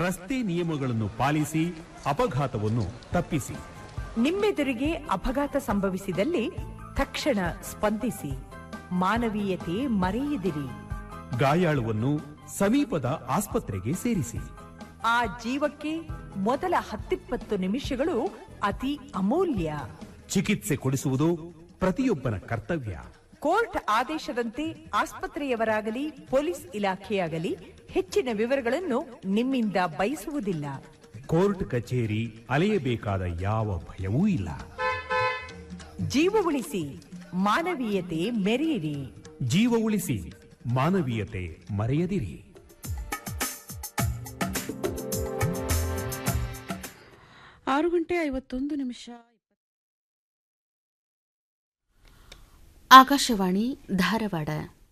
ರಸ್ತೆ ನಿಯಮಗಳನ್ನು ಪಾಲಿಸಿ ಅಪಘಾತವನ್ನು ತಪ್ಪಿಸಿ ನಿಮ್ಮೆದುರಿಗೆ ಅಪಘಾತ ಸಂಭವಿಸಿದಲ್ಲಿ ತಕ್ಷಣ ಸ್ಪಂದಿಸಿ ಮಾನವೀಯತೆ ಮರೆಯದಿರಿ ಗಾಯಾಳುವನ್ನು ಸಮೀಪದ ಆಸ್ಪತ್ರೆಗೆ ಸೇರಿಸಿ ಆ ಜೀವಕ್ಕೆ ಮೊದಲ ಹತ್ತಿಪ್ಪತ್ತು ನಿಮಿಷಗಳು ಅತಿ ಅಮೂಲ್ಯ ಚಿಕಿತ್ಸೆ ಕೊಡಿಸುವುದು ಪ್ರತಿಯೊಬ್ಬನ ಕರ್ತವ್ಯ ಕೋರ್ಟ್ ಆದೇಶದಂತೆ ಆಸ್ಪತ್ರೆಯವರಾಗಲಿ ಪೊಲೀಸ್ ಇಲಾಖೆಯಾಗಲಿ ಹೆಚ್ಚಿನ ವಿವರಗಳನ್ನು ನಿಮ್ಮಿಂದ ಬಯಸುವುದಿಲ್ಲ ಕೋರ್ಟ್ ಕಚೇರಿ ಅಲೆಯಬೇಕಾದ ಯಾವ ಭಯವೂ ಇಲ್ಲ ಜೀವ ಉಳಿಸಿ ಮಾನವೀಯತೆ ಮೆರೆಯಿರಿ ಜೀವ ಉಳಿಸಿ ಮಾನವೀಯತೆ ಮರೆಯದಿರಿ ಆರು ಗಂಟೆ ಐವತ್ತೊಂದು ನಿಮಿಷ ಆಕಾಶವಾಣಿ ಧಾರವಾಡ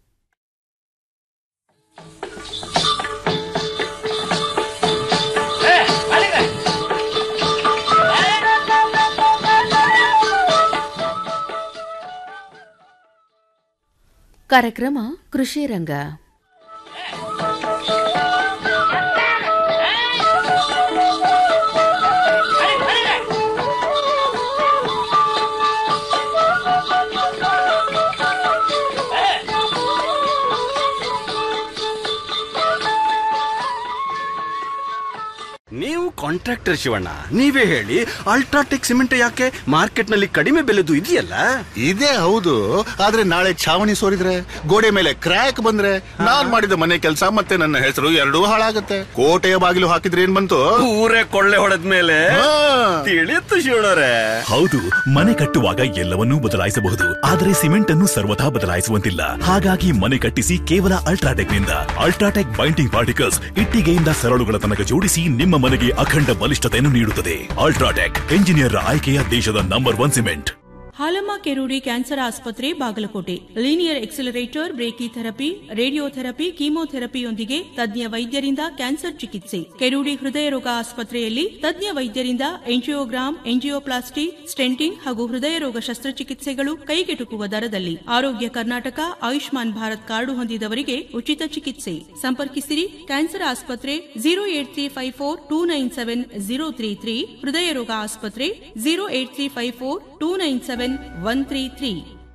ಕಾರ್ಯಕ್ರಮ ಕೃಷಿ ರಂಗ ನೀವು ಕಾಂಟ್ರಾಕ್ಟರ್ ಶಿವಣ್ಣ ನೀವೇ ಹೇಳಿ ಅಲ್ಟ್ರಾಟೆಕ್ ಸಿಮೆಂಟ್ ಯಾಕೆ ಮಾರ್ಕೆಟ್ ನಲ್ಲಿ ಕಡಿಮೆ ಬೆಲೆದು ಇದೆಯಲ್ಲ ಇದೇ ಹೌದು ಆದ್ರೆ ನಾಳೆ ಛಾವಣಿ ಸೋರಿದ್ರೆ ಗೋಡೆ ಮೇಲೆ ಕ್ರ್ಯಾಕ್ ಬಂದ್ರೆ ನಾನ್ ಮಾಡಿದ ಮನೆ ಕೆಲಸ ಮತ್ತೆ ನನ್ನ ಹೆಸರು ಎರಡೂ ಹಾಳಾಗತ್ತೆ ಕೋಟೆಯ ಬಾಗಿಲು ಹಾಕಿದ್ರೆ ಏನ್ ಬಂತು ಊರೇ ಕೊಳ್ಳೆ ಹೊಡೆದ ಮೇಲೆ ಹಾ. ತಿಳಿಯುತ್ತು ಶಿವಣ್ಣರೇ ಹೌದು ಮನೆ ಕಟ್ಟುವಾಗ ಎಲ್ಲವನ್ನೂ ಬದಲಾಯಿಸಬಹುದು ಆದರೆ ಸಿಮೆಂಟ್ ಅನ್ನು ಸರ್ವಥಾ ಬದಲಾಯಿಸುವಂತಿಲ್ಲ ಹಾಗಾಗಿ ಮನೆ ಕಟ್ಟಿಸಿ ಕೇವಲ ಅಲ್ಟ್ರಾಟೆಕ್ ನಿಂದ ಅಲ್ಟ್ರಾಟೆಕ್ ಬೈಂಡಿಂಗ್ ಪಾರ್ಟಿಕಲ್ಸ್ ಇಟ್ಟಿಗೆಯಿಂದ ಸರಳುಗಳ ತನಕ ಜೋಡಿಸಿ ನಿಮ್ಮ ಮನೆಗೆ ಅಖಂಡ ಬಲಿಷ್ಠತೆಯನ್ನು ನೀಡುತ್ತದೆ ಅಲ್ಟ್ರಾಟೆಕ್ ಎಂಜಿನಿಯರ್ ಆಯ್ಕೆಯ ದೇಶದ number one cement Halamma Kerudi cancer ಆಸ್ಪತ್ರೆ Bagalkot linear accelerator brachytherapy radiotherapy ಕೀಮೋಥೆರಪಿಯೊಂದಿಗೆ ತಜ್ಞ ವೈದ್ಯರಿಂದ ಕ್ಯಾನ್ಸರ್ ಚಿಕಿತ್ಸೆ ಕೆರೂಡಿ ಹೃದಯ ರೋಗ ಆಸ್ಪತ್ರೆಯಲ್ಲಿ ತಜ್ಞ ವೈದ್ಯರಿಂದ ಎಂಜಿಯೋಗ್ರಾಮ್ ಎಂಜಿಯೋಪ್ಲಾಸ್ಟಿ ಸ್ಟೆಂಟಿಂಗ್ ಹಾಗೂ ಹೃದಯ ರೋಗ ಶಸ್ತ್ರಚಿಕಿತ್ಸೆಗಳು ಕೈಗೆಟುಕುವ ದರದಲ್ಲಿ ಆರೋಗ್ಯ ಕರ್ನಾಟಕ ಆಯುಷ್ಮಾನ್ ಭಾರತ್ ಕಾರ್ಡು ಹೊಂದಿದವರಿಗೆ ಉಚಿತ ಚಿಕಿತ್ಸೆ ಸಂಪರ್ಕಿಸಿರಿ ಕ್ಯಾನ್ಸರ್ ಆಸ್ಪತ್ರೆ zero eight three five four two nine seven zero three three ಹೃದಯ ರೋಗ ಆಸ್ಪತ್ರೆ zero eight three five four two nine seven one three three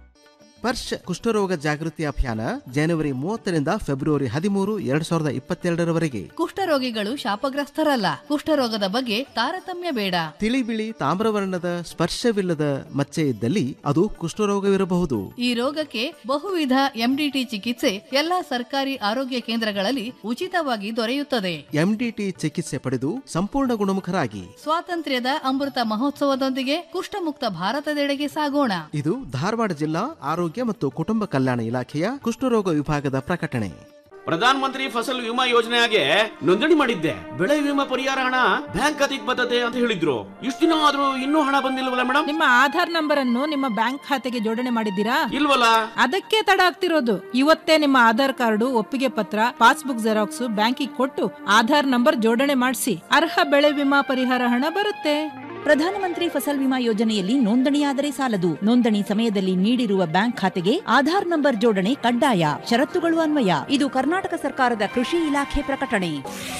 ಸ್ಪರ್ಶ ಕುಷ್ಠರೋಗ ಜಾಗೃತಿ ಅಭಿಯಾನ ಜನವರಿ ಮೂವತ್ತರಿಂದ ಫೆಬ್ರವರಿ ಹದಿಮೂರು ಎರಡ್ ಸಾವಿರದ ಇಪ್ಪತ್ತೆರಡರವರೆಗೆ ಕುಷ್ಠರೋಗಿಗಳು ಶಾಪಗ್ರಸ್ತರಲ್ಲ ಕುಷ್ಠರೋಗದ ಬಗ್ಗೆ ತಾರತಮ್ಯ ಬೇಡ ತಿಳಿ ಬಿಳಿ ತಾಮ್ರವರ್ಣದ ಸ್ಪರ್ಶವಿಲ್ಲದ ಮಚ್ಚೆ ಇದ್ದಲ್ಲಿ ಅದು ಕುಷ್ಠರೋಗವಿರಬಹುದು ಈ ರೋಗಕ್ಕೆ ಬಹುವಿಧ ಎಂಡಿಟಿ ಚಿಕಿತ್ಸೆ ಎಲ್ಲಾ ಸರ್ಕಾರಿ ಆರೋಗ್ಯ ಕೇಂದ್ರಗಳಲ್ಲಿ ಉಚಿತವಾಗಿ ದೊರೆಯುತ್ತದೆ ಎಂಡಿಟಿ ಚಿಕಿತ್ಸೆ ಪಡೆದು ಸಂಪೂರ್ಣ ಗುಣಮುಖರಾಗಿ ಸ್ವಾತಂತ್ರ್ಯದ ಅಮೃತ ಮಹೋತ್ಸವದೊಂದಿಗೆ ಕುಷ್ಠಮುಕ್ತ ಭಾರತದೆಡೆಗೆ ಸಾಗೋಣ ಇದು ಧಾರವಾಡ ಜಿಲ್ಲಾ ಆರೋಗ್ಯ ಮತ್ತು ಕುಟುಂಬ ಕಲ್ಯಾಣ ಇಲಾಖೆಯ ಕುಷ್ಠರೋಗ ವಿಭಾಗದ ಪ್ರಕಟಣೆ ಪ್ರಧಾನ ಮಂತ್ರಿ ಫಸಲ್ ವಿಮಾ ಯೋಜನೆಗೆ ನೋಂದಣಿ ಮಾಡಿದ್ದೆ ಬೆಳೆ ವಿಮಾ ಪರಿಹಾರ ಹಣ ಬ್ಯಾಂಕ್ ಖಾತೆಗೆ ಬರ್ತದೆ ಅಂತ ಹೇಳಿದ್ರು ಇಷ್ಟು ದಿನ ಆದ್ರೂ ಇನ್ನೂ ಹಣ ಬಂದಿಲ್ವಲ್ಲ ಮೇಡಮ್ ನಿಮ್ಮ ಆಧಾರ್ ನಂಬರ್ ಅನ್ನು ನಿಮ್ಮ ಬ್ಯಾಂಕ್ ಖಾತೆಗೆ ಜೋಡಣೆ ಮಾಡಿದ್ದೀರಾ ಇಲ್ವಲ್ಲ ಅದಕ್ಕೆ ತಡ ಆಗ್ತಿರೋದು ಇವತ್ತೇ ನಿಮ್ಮ ಆಧಾರ್ ಕಾರ್ಡು ಒಪ್ಪಿಗೆ ಪತ್ರ ಪಾಸ್ಬುಕ್ ಜೆರಾಕ್ಸ್ ಬ್ಯಾಂಕಿಗೆ ಕೊಟ್ಟು ಆಧಾರ್ ನಂಬರ್ ಜೋಡಣೆ ಮಾಡಿಸಿ ಅರ್ಹ ಬೆಳೆ ವಿಮಾ ಪರಿಹಾರ ಹಣ ಬರುತ್ತೆ ಪ್ರಧಾನಮಂತ್ರಿ ಫಸಲ್ ವಿಮಾ ಯೋಜನೆಯಲ್ಲಿ ನೋಂದಣಿಯಾದರೆ ಸಾಲದು ನೋಂದಣಿ ಸಮಯದಲ್ಲಿ ನೀಡಿರುವ ಬ್ಯಾಂಕ್ ಖಾತೆಗೆ ಆಧಾರ್ ನಂಬರ್ ಜೋಡಣೆ ಕಡ್ಡಾಯ ಷರತ್ತುಗಳು ಅನ್ವಯ ಇದು ಕರ್ನಾಟಕ ಸರ್ಕಾರದ ಕೃಷಿ ಇಲಾಖೆ ಪ್ರಕಟಣೆ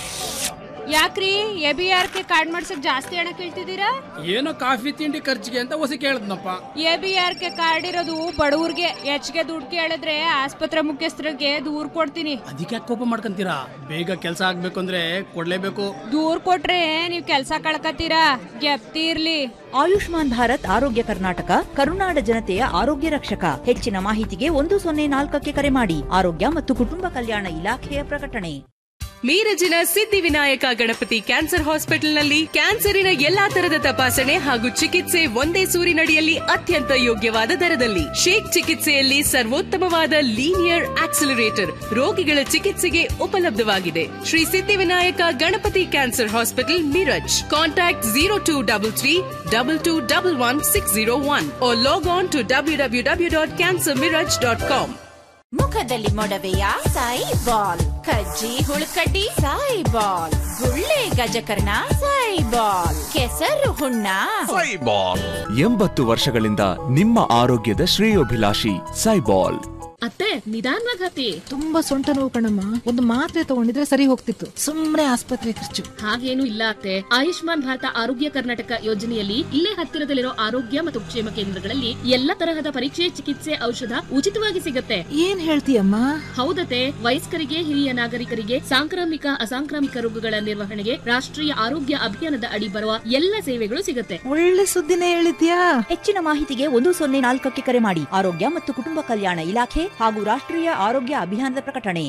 ಯಾಕ್ರಿ A B R K card ಮಾಡ್ಸಕ್ ಜಾಸ್ತಿ ಹಣ ಕೇಳ್ತಿದ್ದೀರಾ ಏನೋ ಕಾಫಿ ತಿಂಡಿ ಖರ್ಚಿಗೆ ಅಂತ ಹೊಸ ಕೇಳದ್ನಪ್ಪ A B R K card ಇರೋದು ಬಡವ್ರಿಗೆ ಹೆಚ್ಚಿಗೆ ದುಡ್ಡು ಕೇಳಿದ್ರೆ ಆಸ್ಪತ್ರೆ ಮುಖ್ಯಸ್ಥರಿಗೆ ದೂರ್ ಕೊಡ್ತೀನಿ ಅದಕ್ಕೆ ಕೋಪ ಮಾಡ್ಕೊಂತೀರಾ ಬೇಗ ಕೆಲಸ ಆಗ್ಬೇಕು ಅಂದ್ರೆ ಕೊಡ್ಲೇಬೇಕು ದೂರ್ ಕೊಟ್ರೆ ನೀವ್ ಕೆಲ್ಸ ಕಳ್ಕತ್ತೀರಾ ಗೆಪ್ತಿ ಇರ್ಲಿ ಆಯುಷ್ಮಾನ್ ಭಾರತ್ ಆರೋಗ್ಯ ಕರ್ನಾಟಕ ಕರುನಾಡ ಜನತೆಯ ಆರೋಗ್ಯ ರಕ್ಷಕ ಹೆಚ್ಚಿನ ಮಾಹಿತಿಗೆ ಒಂದು ಸೊನ್ನೆ ನಾಲ್ಕಕ್ಕೆ ಕರೆ ಮಾಡಿ ಆರೋಗ್ಯ ಮತ್ತು ಕುಟುಂಬ ಕಲ್ಯಾಣ ಇಲಾಖೆಯ ಪ್ರಕಟಣೆ ಮೀರಜಿನ ಸಿದ್ಧಿವಿನಾಯಕ ಗಣಪತಿ ಕ್ಯಾನ್ಸರ್ ಹಾಸ್ಪಿಟಲ್ನಲ್ಲಿ ಕ್ಯಾನ್ಸರಿನ ಎಲ್ಲಾ ತರದ ತಪಾಸಣೆ ಹಾಗೂ ಚಿಕಿತ್ಸೆ ಒಂದೇ ಸೂರಿನಡಿಯಲ್ಲಿ ಅತ್ಯಂತ ಯೋಗ್ಯವಾದ ದರದಲ್ಲಿ ಶೇಕ್ ಚಿಕಿತ್ಸೆಯಲ್ಲಿ ಸರ್ವೋತ್ತಮವಾದ ಲೀನಿಯರ್ ಆಕ್ಸಿಲರೇಟರ್ ರೋಗಿಗಳ ಚಿಕಿತ್ಸೆಗೆ ಉಪಲಬ್ಧವಾಗಿದೆ Shri Siddhivinayak Ganapati cancer hospital Miraj contact zero two double three double two double one six zero one log on to W W W dot cancer Miraj dot com ಮುಖದಲ್ಲಿ ಮೊಡವೆಯ ಸಾಯಿ ಬಾಲ್ ಕಜ್ಜಿ ಹುಳುಕಡ್ಡಿ ಸಾಯಿ ಬಾಲ್ ಗುಳ್ಳೆ ಗಜಕರ್ಣ ಸಾಯಿ ಬಾಲ್ ಕೆಸರು ಹುಣ್ಣ ಎಂಬತ್ತು ವರ್ಷಗಳಿಂದ ನಿಮ್ಮ ಆರೋಗ್ಯದ ಶ್ರೇಯೋಭಿಲಾಷಿ ಸೈಬಾಲ್ ಅತ್ತೆ ನಿಧಾನವಾಗಿ ಹತ್ತಿ ತುಂಬಾ ಸೊಂಟ ನೋವು ಕಣಮ್ಮ ಒಂದು ಮಾತ್ರೆ ತಗೊಂಡಿದ್ರೆ ಸರಿ ಹೋಗ್ತಿತ್ತು ಸುಮ್ನೆ ಆಸ್ಪತ್ರೆ ಖರ್ಚು ಹಾಗೇನು ಇಲ್ಲ ಅತ್ತೆ ಆಯುಷ್ಮಾನ್ ಭಾರತ ಆರೋಗ್ಯ ಕರ್ನಾಟಕ ಯೋಜನೆಯಲ್ಲಿ ಇಲ್ಲೇ ಹತ್ತಿರದಲ್ಲಿರೋ ಆರೋಗ್ಯ ಮತ್ತು ಕ್ಷೇಮ ಕೇಂದ್ರಗಳಲ್ಲಿ ಎಲ್ಲ ತರಹದ ಪರೀಕ್ಷೆ ಚಿಕಿತ್ಸೆ ಔಷಧ ಉಚಿತವಾಗಿ ಸಿಗುತ್ತೆ ಏನ್ ಹೇಳ್ತೀಯಮ್ಮ ಹೌದತೆ ವಯಸ್ಕರಿಗೆ ಹಿರಿಯ ನಾಗರಿಕರಿಗೆ ಸಾಂಕ್ರಾಮಿಕ ಅಸಾಂಕ್ರಾಮಿಕ ರೋಗಗಳ ನಿರ್ವಹಣೆಗೆ ರಾಷ್ಟ್ರೀಯ ಆರೋಗ್ಯ ಅಭಿಯಾನದ ಅಡಿ ಬರುವ ಎಲ್ಲ ಸೇವೆಗಳು ಸಿಗುತ್ತೆ ಒಳ್ಳೆ ಸುದ್ದಿನೇ ಹೇಳಿದ್ಯಾ ಹೆಚ್ಚಿನ ಮಾಹಿತಿಗೆ ಒಂದು ಸೊನ್ನೆ ನಾಲ್ಕಕ್ಕೆ ಕರೆ ಮಾಡಿ ಆರೋಗ್ಯ ಮತ್ತು ಕುಟುಂಬ ಕಲ್ಯಾಣ ಇಲಾಖೆ ಹಾಗೂ ರಾಷ್ಟ್ರೀಯ ಆರೋಗ್ಯ ಅಭಿಯಾನದ ಪ್ರಕಟಣೆ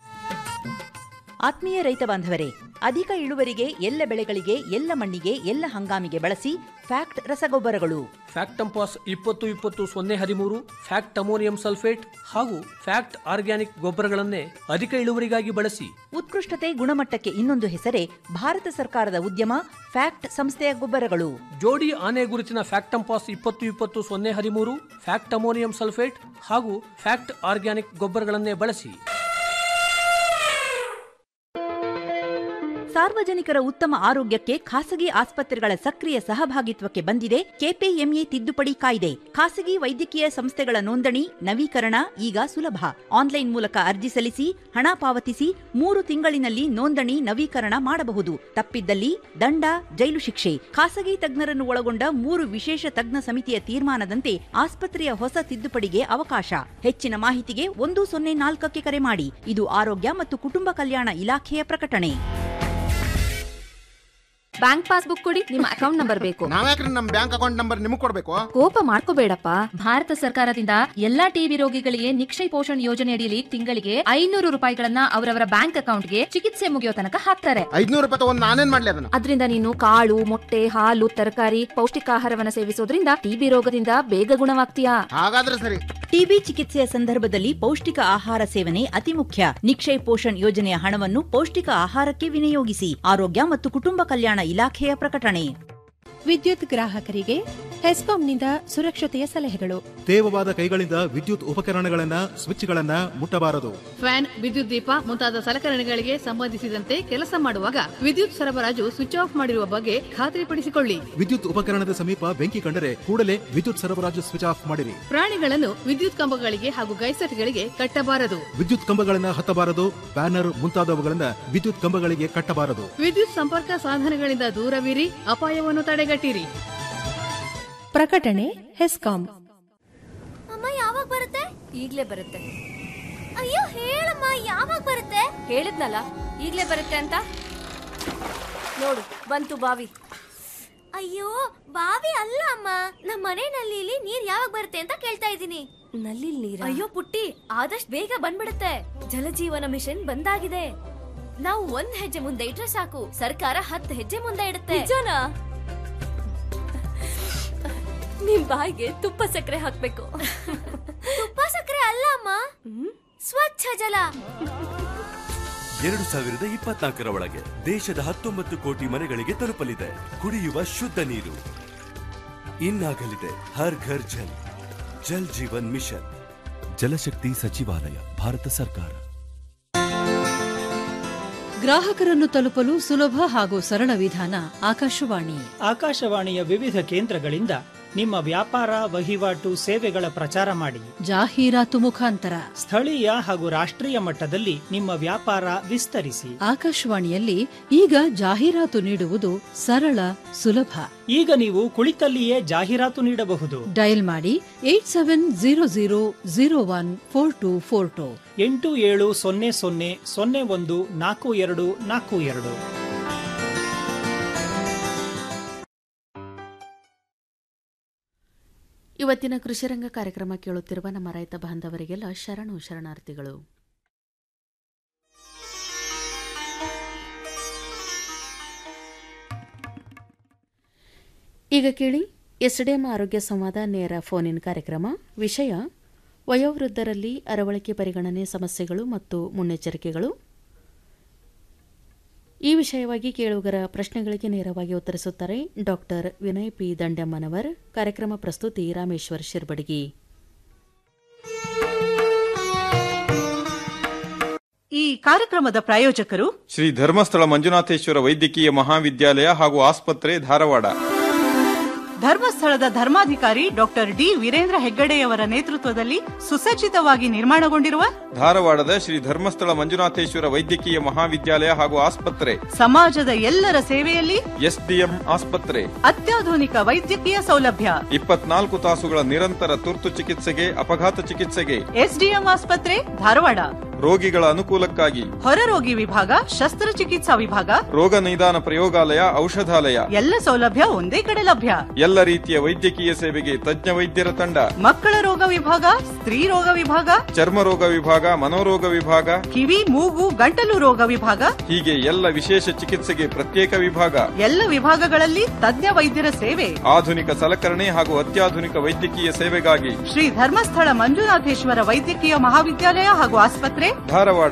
ಆತ್ಮೀಯ ರೈತ ಬಾಂಧವರೇ ಅಧಿಕ ಇಳುವರಿಗೆ ಎಲ್ಲ ಬೆಳೆಗಳಿಗೆ ಎಲ್ಲ ಮಣ್ಣಿಗೆ ಎಲ್ಲ ಹಂಗಾಮಿಗೆ ಬಳಸಿ ಫ್ಯಾಕ್ಟ್ ರಸಗೊಬ್ಬರಗಳು ಫ್ಯಾಕ್ಟಂಪಾಸ್ ಇಪ್ಪತ್ತು ಇಪ್ಪತ್ತು ಸೊನ್ನೆ ಹದಿಮೂರು ಫ್ಯಾಕ್ಟ್ ಅಮೋನಿಯಂ ಸಲ್ಫೇಟ್ ಹಾಗೂ ಫ್ಯಾಕ್ಟ್ ಆರ್ಗ್ಯಾನಿಕ್ ಗೊಬ್ಬರಗಳನ್ನೇ ಅಧಿಕ ಇಳುವರಿಗಾಗಿ ಬಳಸಿ ಉತ್ಕೃಷ್ಟತೆ ಗುಣಮಟ್ಟಕ್ಕೆ ಇನ್ನೊಂದು ಹೆಸರೇ ಭಾರತ ಸರ್ಕಾರದ ಉದ್ಯಮ ಫ್ಯಾಕ್ಟ್ ಸಂಸ್ಥೆಯ ಗೊಬ್ಬರಗಳು ಜೋಡಿ ಆನೆ ಗುರುತಿನ ಫ್ಯಾಕ್ಟಂಪಾಸ್ ಇಪ್ಪತ್ತು ಇಪ್ಪತ್ತು ಸೊನ್ನೆ ಹದಿಮೂರು ಫ್ಯಾಕ್ಟ್ ಅಮೋನಿಯಂ ಸಲ್ಫೇಟ್ ಹಾಗೂ ಫ್ಯಾಕ್ಟ್ ಆರ್ಗ್ಯಾನಿಕ್ ಗೊಬ್ಬರಗಳನ್ನೇ ಬಳಸಿ ಸಾರ್ವಜನಿಕರ ಉತ್ತಮ ಆರೋಗ್ಯಕ್ಕೆ ಖಾಸಗಿ ಆಸ್ಪತ್ರೆಗಳ ಸಕ್ರಿಯ ಸಹಭಾಗಿತ್ವಕ್ಕೆ ಬಂದಿದೆ ಕೆಪಿಎಂಇ ತಿದ್ದುಪಡಿ ಕಾಯ್ದೆ ಖಾಸಗಿ ವೈದ್ಯಕೀಯ ಸಂಸ್ಥೆಗಳ ನೋಂದಣಿ ನವೀಕರಣ ಈಗ ಸುಲಭ ಆನ್ಲೈನ್ ಮೂಲಕ ಅರ್ಜಿ ಸಲ್ಲಿಸಿ ಹಣ ಪಾವತಿಸಿ ಮೂರು ತಿಂಗಳಿನಲ್ಲಿ ನೋಂದಣಿ ನವೀಕರಣ ಮಾಡಬಹುದು ತಪ್ಪಿದ್ದಲ್ಲಿ ದಂಡ ಜೈಲು ಶಿಕ್ಷೆ ಖಾಸಗಿ ತಜ್ಞರನ್ನು ಒಳಗೊಂಡ ಮೂರು ವಿಶೇಷ ತಜ್ಞ ಸಮಿತಿಯ ತೀರ್ಮಾನದಂತೆ ಆಸ್ಪತ್ರೆಯ ಹೊಸ ತಿದ್ದುಪಡಿಗೆ ಅವಕಾಶ ಹೆಚ್ಚಿನ ಮಾಹಿತಿಗೆ ಒಂದು ಸೊನ್ನೆ ನಾಲ್ಕಕ್ಕೆ ಕರೆ ಮಾಡಿ ಇದು ಆರೋಗ್ಯ ಮತ್ತು ಕುಟುಂಬ ಕಲ್ಯಾಣ ಇಲಾಖೆಯ ಪ್ರಕಟಣೆ ಬ್ಯಾಂಕ್ ಪಾಸ್ಬುಕ್ ಕೊಡಿ ನಿಮ್ಮ ಅಕೌಂಟ್ ನಂಬರ್ ಬೇಕು ನಾವ್ಯಾಕ್ರಿ ನಮ್ ಬ್ಯಾಂಕ್ ಅಕೌಂಟ್ ನಂಬರ್ ನಿಮಗ್ ಕೊಡ್ಬೇಕು ಕೋಪ ಮಾಡ್ಕೋಬೇಡಪ್ಪ ಭಾರತ ಸರ್ಕಾರದಿಂದ ಎಲ್ಲಾ ಟಿಬಿ ರೋಗಿಗಳಿಗೆ ನಿಕ್ಷಯ್ ಪೋಷಣ್ ಯೋಜನೆ ಅಡಿಯಲ್ಲಿ ತಿಂಗಳಿಗೆ ಐನೂರು ರೂಪಾಯಿಗಳನ್ನ ಅವರವರ ಬ್ಯಾಂಕ್ ಅಕೌಂಟ್ಗೆ ಚಿಕಿತ್ಸೆ ಮುಗಿಯೋ ತನಕ ಹಾಕ್ತಾರೆ ಐದ್ನೂರು ರೂಪಾಯಿ ತಗೊಂಡ್ ನಾನೇನ್ ಮಾಡ್ಲಿ ಅದನ್ನ ಅದರಿಂದ ನೀನು ಕಾಳು ಮೊಟ್ಟೆ ಹಾಲು ತರಕಾರಿ ಪೌಷ್ಟಿಕಾಹಾರವನ್ನ ಸೇವಿಸೋದ್ರಿಂದ ಟಿಬಿ ರೋಗದಿಂದ ಬೇಗ ಗುಣವಾಗ್ತೀಯಾ ಹಾಗಾದ್ರೆ ಸರಿ ಟಿಬಿ ಚಿಕಿತ್ಸೆಯ ಸಂದರ್ಭದಲ್ಲಿ ಪೌಷ್ಟಿಕ ಆಹಾರ ಸೇವನೆ ಅತಿ ಮುಖ್ಯ ನಿಕ್ಷಯ್ ಪೋಷಣ್ ಯೋಜನೆಯ ಹಣವನ್ನು ಪೌಷ್ಟಿಕ ಆಹಾರಕ್ಕೆ ವಿನಿಯೋಗಿಸಿ ಆರೋಗ್ಯ ಮತ್ತು ಕುಟುಂಬ ಕಲ್ಯಾಣ ಇಲಾಖೆಯ ಪ್ರಕಟಣೆ ವಿದ್ಯುತ್ ಗ್ರಾಹಕರಿಗೆ ಹೆಸ್ಕಾಂನಿಂದ ಸುರಕ್ಷತೆಯ ಸಲಹೆಗಳು ತೇವವಾದ ಕೈಗಳಿಂದ ವಿದ್ಯುತ್ ಉಪಕರಣಗಳನ್ನ ಸ್ವಿಚ್ಗಳನ್ನ ಮುಟ್ಟಬಾರದು ಫ್ಯಾನ್ ವಿದ್ಯುತ್ ದೀಪ ಮುಂತಾದ ಸಲಕರಣೆಗಳಿಗೆ ಸಂಬಂಧಿಸಿದಂತೆ ಕೆಲಸ ಮಾಡುವಾಗ ವಿದ್ಯುತ್ ಸರಬರಾಜು ಸ್ವಿಚ್ ಆಫ್ ಮಾಡಿರುವ ಬಗ್ಗೆ ಖಾತ್ರಿಪಡಿಸಿಕೊಳ್ಳಿ ವಿದ್ಯುತ್ ಉಪಕರಣದ ಸಮೀಪ ಬೆಂಕಿ ಕಂಡರೆ ಕೂಡಲೇ ವಿದ್ಯುತ್ ಸರಬರಾಜು ಸ್ವಿಚ್ ಆಫ್ ಮಾಡಿರಿ ಪ್ರಾಣಿಗಳನ್ನು ವಿದ್ಯುತ್ ಕಂಬಗಳಿಗೆ ಹಾಗೂ ಗೈಸೆಟ್ಗಳಿಗೆ ಕಟ್ಟಬಾರದು ವಿದ್ಯುತ್ ಕಂಬಗಳನ್ನ ಹತ್ತಬಾರದು ಬ್ಯಾನರ್ ಮುಂತಾದವುಗಳನ್ನ ವಿದ್ಯುತ್ ಕಂಬಗಳಿಗೆ ಕಟ್ಟಬಾರದು ವಿದ್ಯುತ್ ಸಂಪರ್ಕ ಸಾಧನಗಳಿಂದ ದೂರವಿರಿ ಅಪಾಯವನ್ನು ತಡೆಗಟ್ಟಿರಿ ಪ್ರಕಟಣೆ ಹೆಸ್ಕಾಂ ಅಮ್ಮ ಯಾವಾಗ ಬರುತ್ತೆ ಈಗ್ಲೇ ಬರುತ್ತೆ ಅಯ್ಯೋ ಹೇಳಮ್ಮ ಯಾವಾಗ ಬರುತ್ತೆ ಹೇಳಿದ್ನಲ್ಲ ಈಗ್ಲೇ ಬರುತ್ತೆ ಅಂತ ನೋಡು ಬಂತು ಬಾವಿ ಅಯ್ಯೋ ಬಾವಿ ಅಲ್ಲ ಅಮ್ಮ ನಮ್ಮ ಮನೆ ನಲ್ಲಿಲಿ ನೀರ್ ಯಾವಾಗ ಬರುತ್ತೆ ಅಂತ ಕೇಳ್ತಾ ಇದ್ದೀನಿ ನಲ್ಲಿ ನೀರ ಅಯ್ಯೋ ಪುಟ್ಟಿ ಆದಷ್ಟು ಬೇಗ ಬಂದ್ಬಿಡುತ್ತೆ ಜಲಜೀವನ ಮಿಷನ್ ಬಂದಾಗಿದೆ ನಾವು ಒಂದ್ ಹೆಜ್ಜೆ ಮುಂದೆ ಇಟ್ರೆ ಸಾಕು ಸರ್ಕಾರ ಹತ್ತು ಹೆಜ್ಜೆ ಮುಂದೆ ಇಡುತ್ತೆ ನಿಜನಾ ನಿಮ್ ಬಾಯಿಗೆ ತುಪ್ಪ ಸಕ್ಕರೆ ಹಾಕ್ಬೇಕು ತುಪ್ಪ ಸಕ್ಕರೆ ಅಲ್ಲ ಅಮ್ಮ ಸ್ವಚ್ಛ ಜಲ ಎರಡು ಸಾವಿರದ ಇಪ್ಪತ್ನಾಲ್ಕರ ಒಳಗೆ ದೇಶದ ಹತ್ತೊಂಬತ್ತು ಕೋಟಿ ಮನೆಗಳಿಗೆ ತಲುಪಲಿದೆ ಕುಡಿಯುವ ಶುದ್ಧ ನೀರು ಇನ್ನಾಗಲಿದೆ ಹರ್ ಘರ್ ಜಲ್ ಜಲ್ ಜೀವನ್ ಮಿಷನ್ ಜಲಶಕ್ತಿ ಸಚಿವಾಲಯ ಭಾರತ ಸರ್ಕಾರ ಗ್ರಾಹಕರನ್ನು ತಲುಪಲು ಸುಲಭ ಹಾಗೂ ಸರಳ ವಿಧಾನ ಆಕಾಶವಾಣಿ ಆಕಾಶವಾಣಿಯ ವಿವಿಧ ಕೇಂದ್ರಗಳಿಂದ ನಿಮ್ಮ ವ್ಯಾಪಾರ ವಹಿವಾಟು ಸೇವೆಗಳ ಪ್ರಚಾರ ಮಾಡಿ ಜಾಹೀರಾತು ಮುಖಾಂತರ ಸ್ಥಳೀಯ ಹಾಗೂ ರಾಷ್ಟ್ರೀಯ ಮಟ್ಟದಲ್ಲಿ ನಿಮ್ಮ ವ್ಯಾಪಾರ ವಿಸ್ತರಿಸಿ ಆಕಾಶವಾಣಿಯಲ್ಲಿ ಈಗ ಜಾಹೀರಾತು ನೀಡುವುದು ಸರಳ ಸುಲಭ ಈಗ ನೀವು ಕುಳಿತಲ್ಲಿಯೇ ಜಾಹೀರಾತು ನೀಡಬಹುದು ಡಯಲ್ ಮಾಡಿ eight seven zero zero zero one four two four two ಎಂಟು ಏಳು ಸೊನ್ನೆ ಸೊನ್ನೆ ಸೊನ್ನೆ ಒಂದು ನಾಲ್ಕು ಎರಡು ನಾಲ್ಕು ಎರಡು ಇವತ್ತಿನ ಕೃಷಿರಂಗ ಕಾರ್ಯಕ್ರಮ ಕೇಳುತ್ತಿರುವ ನಮ್ಮ ರೈತ ಬಾಂಧವರಿಗೆಲ್ಲ ಶರಣು ಶರಣಾರ್ಥಿಗಳು ಈಗ ಕೇಳಿ ಎಸ್ಡಿಎಂ ಆರೋಗ್ಯ ಸಂವಾದ ನೇರ ಫೋನ್ ಇನ್ ಕಾರ್ಯಕ್ರಮ ವಿಷಯ ವಯೋವೃದ್ಧರಲ್ಲಿ ಅರವಳಿಕೆ ಪರಿಗಣನೆ ಸಮಸ್ಯೆಗಳು ಮತ್ತು ಮುನ್ನೆಚ್ಚರಿಕೆಗಳು ಈ ವಿಷಯವಾಗಿ ಕೇಳುಗರ ಪ್ರಶ್ನೆಗಳಿಗೆ ನೇರವಾಗಿ ಉತ್ತರಿಸುತ್ತಾರೆ ಡಾಕ್ಟರ್ ವಿನಯ್ ಪಿ ದಂಡಮ್ಮನವರ್ ಕಾರ್ಯಕ್ರಮ ಪ್ರಸ್ತುತಿ ರಾಮೇಶ್ವರ್ ಶಿರ್ಬಡಗಿ ಈ ಕಾರ್ಯಕ್ರಮದ ಪ್ರಾಯೋಜಕರು ಶ್ರೀ ಧರ್ಮಸ್ಥಳ ಮಂಜುನಾಥೇಶ್ವರ ವೈದ್ಯಕೀಯ ಮಹಾವಿದ್ಯಾಲಯ ಹಾಗೂ ಆಸ್ಪತ್ರೆ ಧಾರವಾಡ ಧರ್ಮಸ್ಥಳದ ಧರ್ಮಾಧಿಕಾರಿ ಡಾಕ್ಟರ್ ಡಿ ವೀರೇಂದ್ರ ಹೆಗ್ಗಡೆಯವರ ನೇತೃತ್ವದಲ್ಲಿ ಸುಸಜ್ಜಿತವಾಗಿ ನಿರ್ಮಾಣಗೊಂಡಿರುವ ಧಾರವಾಡದ ಶ್ರೀ ಧರ್ಮಸ್ಥಳ ಮಂಜುನಾಥೇಶ್ವರ ವೈದ್ಯಕೀಯ ಮಹಾವಿದ್ಯಾಲಯ ಹಾಗೂ ಆಸ್ಪತ್ರೆ ಸಮಾಜದ ಎಲ್ಲರ ಸೇವೆಯಲ್ಲಿ ಎಸ್ಡಿಎಂ ಆಸ್ಪತ್ರೆ ಅತ್ಯಾಧುನಿಕ ವೈದ್ಯಕೀಯ ಸೌಲಭ್ಯ ಇಪ್ಪತ್ನಾಲ್ಕು ತಾಸುಗಳ ನಿರಂತರ ತುರ್ತು ಚಿಕಿತ್ಸೆಗೆ ಅಪಘಾತ ಚಿಕಿತ್ಸೆಗೆ ಎಸ್ಡಿಎಂ ಆಸ್ಪತ್ರೆ ಧಾರವಾಡ ರೋಗಿಗಳ ಅನುಕೂಲಕ್ಕಾಗಿ ಹೊರರೋಗಿ ವಿಭಾಗ ಶಸ್ತ್ರಚಿಕಿತ್ಸಾ ವಿಭಾಗ ರೋಗ ನಿದಾನ ಪ್ರಯೋಗಾಲಯ ಔಷಧಾಲಯ ಎಲ್ಲ ಸೌಲಭ್ಯ ಒಂದೇ ಕಡೆ ಲಭ್ಯ ಎಲ್ಲ ರೀತಿಯ ವೈದ್ಯಕೀಯ ಸೇವೆಗೆ ತಜ್ಞ ವೈದ್ಯರ ತಂಡ ಮಕ್ಕಳ ರೋಗ ವಿಭಾಗ ಸ್ತ್ರೀ ರೋಗ ವಿಭಾಗ ಚರ್ಮ ರೋಗ ವಿಭಾಗ ಮನೋರೋಗ ವಿಭಾಗ ಕಿವಿ ಮೂಗು ಗಂಟಲು ರೋಗ ವಿಭಾಗ ಹೀಗೆ ಎಲ್ಲ ವಿಶೇಷ ಚಿಕಿತ್ಸೆಗೆ ಪ್ರತ್ಯೇಕ ವಿಭಾಗ ಎಲ್ಲ ವಿಭಾಗಗಳಲ್ಲಿ ತಜ್ಞ ವೈದ್ಯರ ಸೇವೆ ಆಧುನಿಕ ಸಲಕರಣೆ ಹಾಗೂ ಅತ್ಯಾಧುನಿಕ ವೈದ್ಯಕೀಯ ಸೇವೆಗಾಗಿ ಶ್ರೀ ಧರ್ಮಸ್ಥಳ ಮಂಜುನಾಥೇಶ್ವರ ವೈದ್ಯಕೀಯ ಮಹಾವಿದ್ಯಾಲಯ ಹಾಗೂ ಆಸ್ಪತ್ರೆ ಧಾರವಾಡ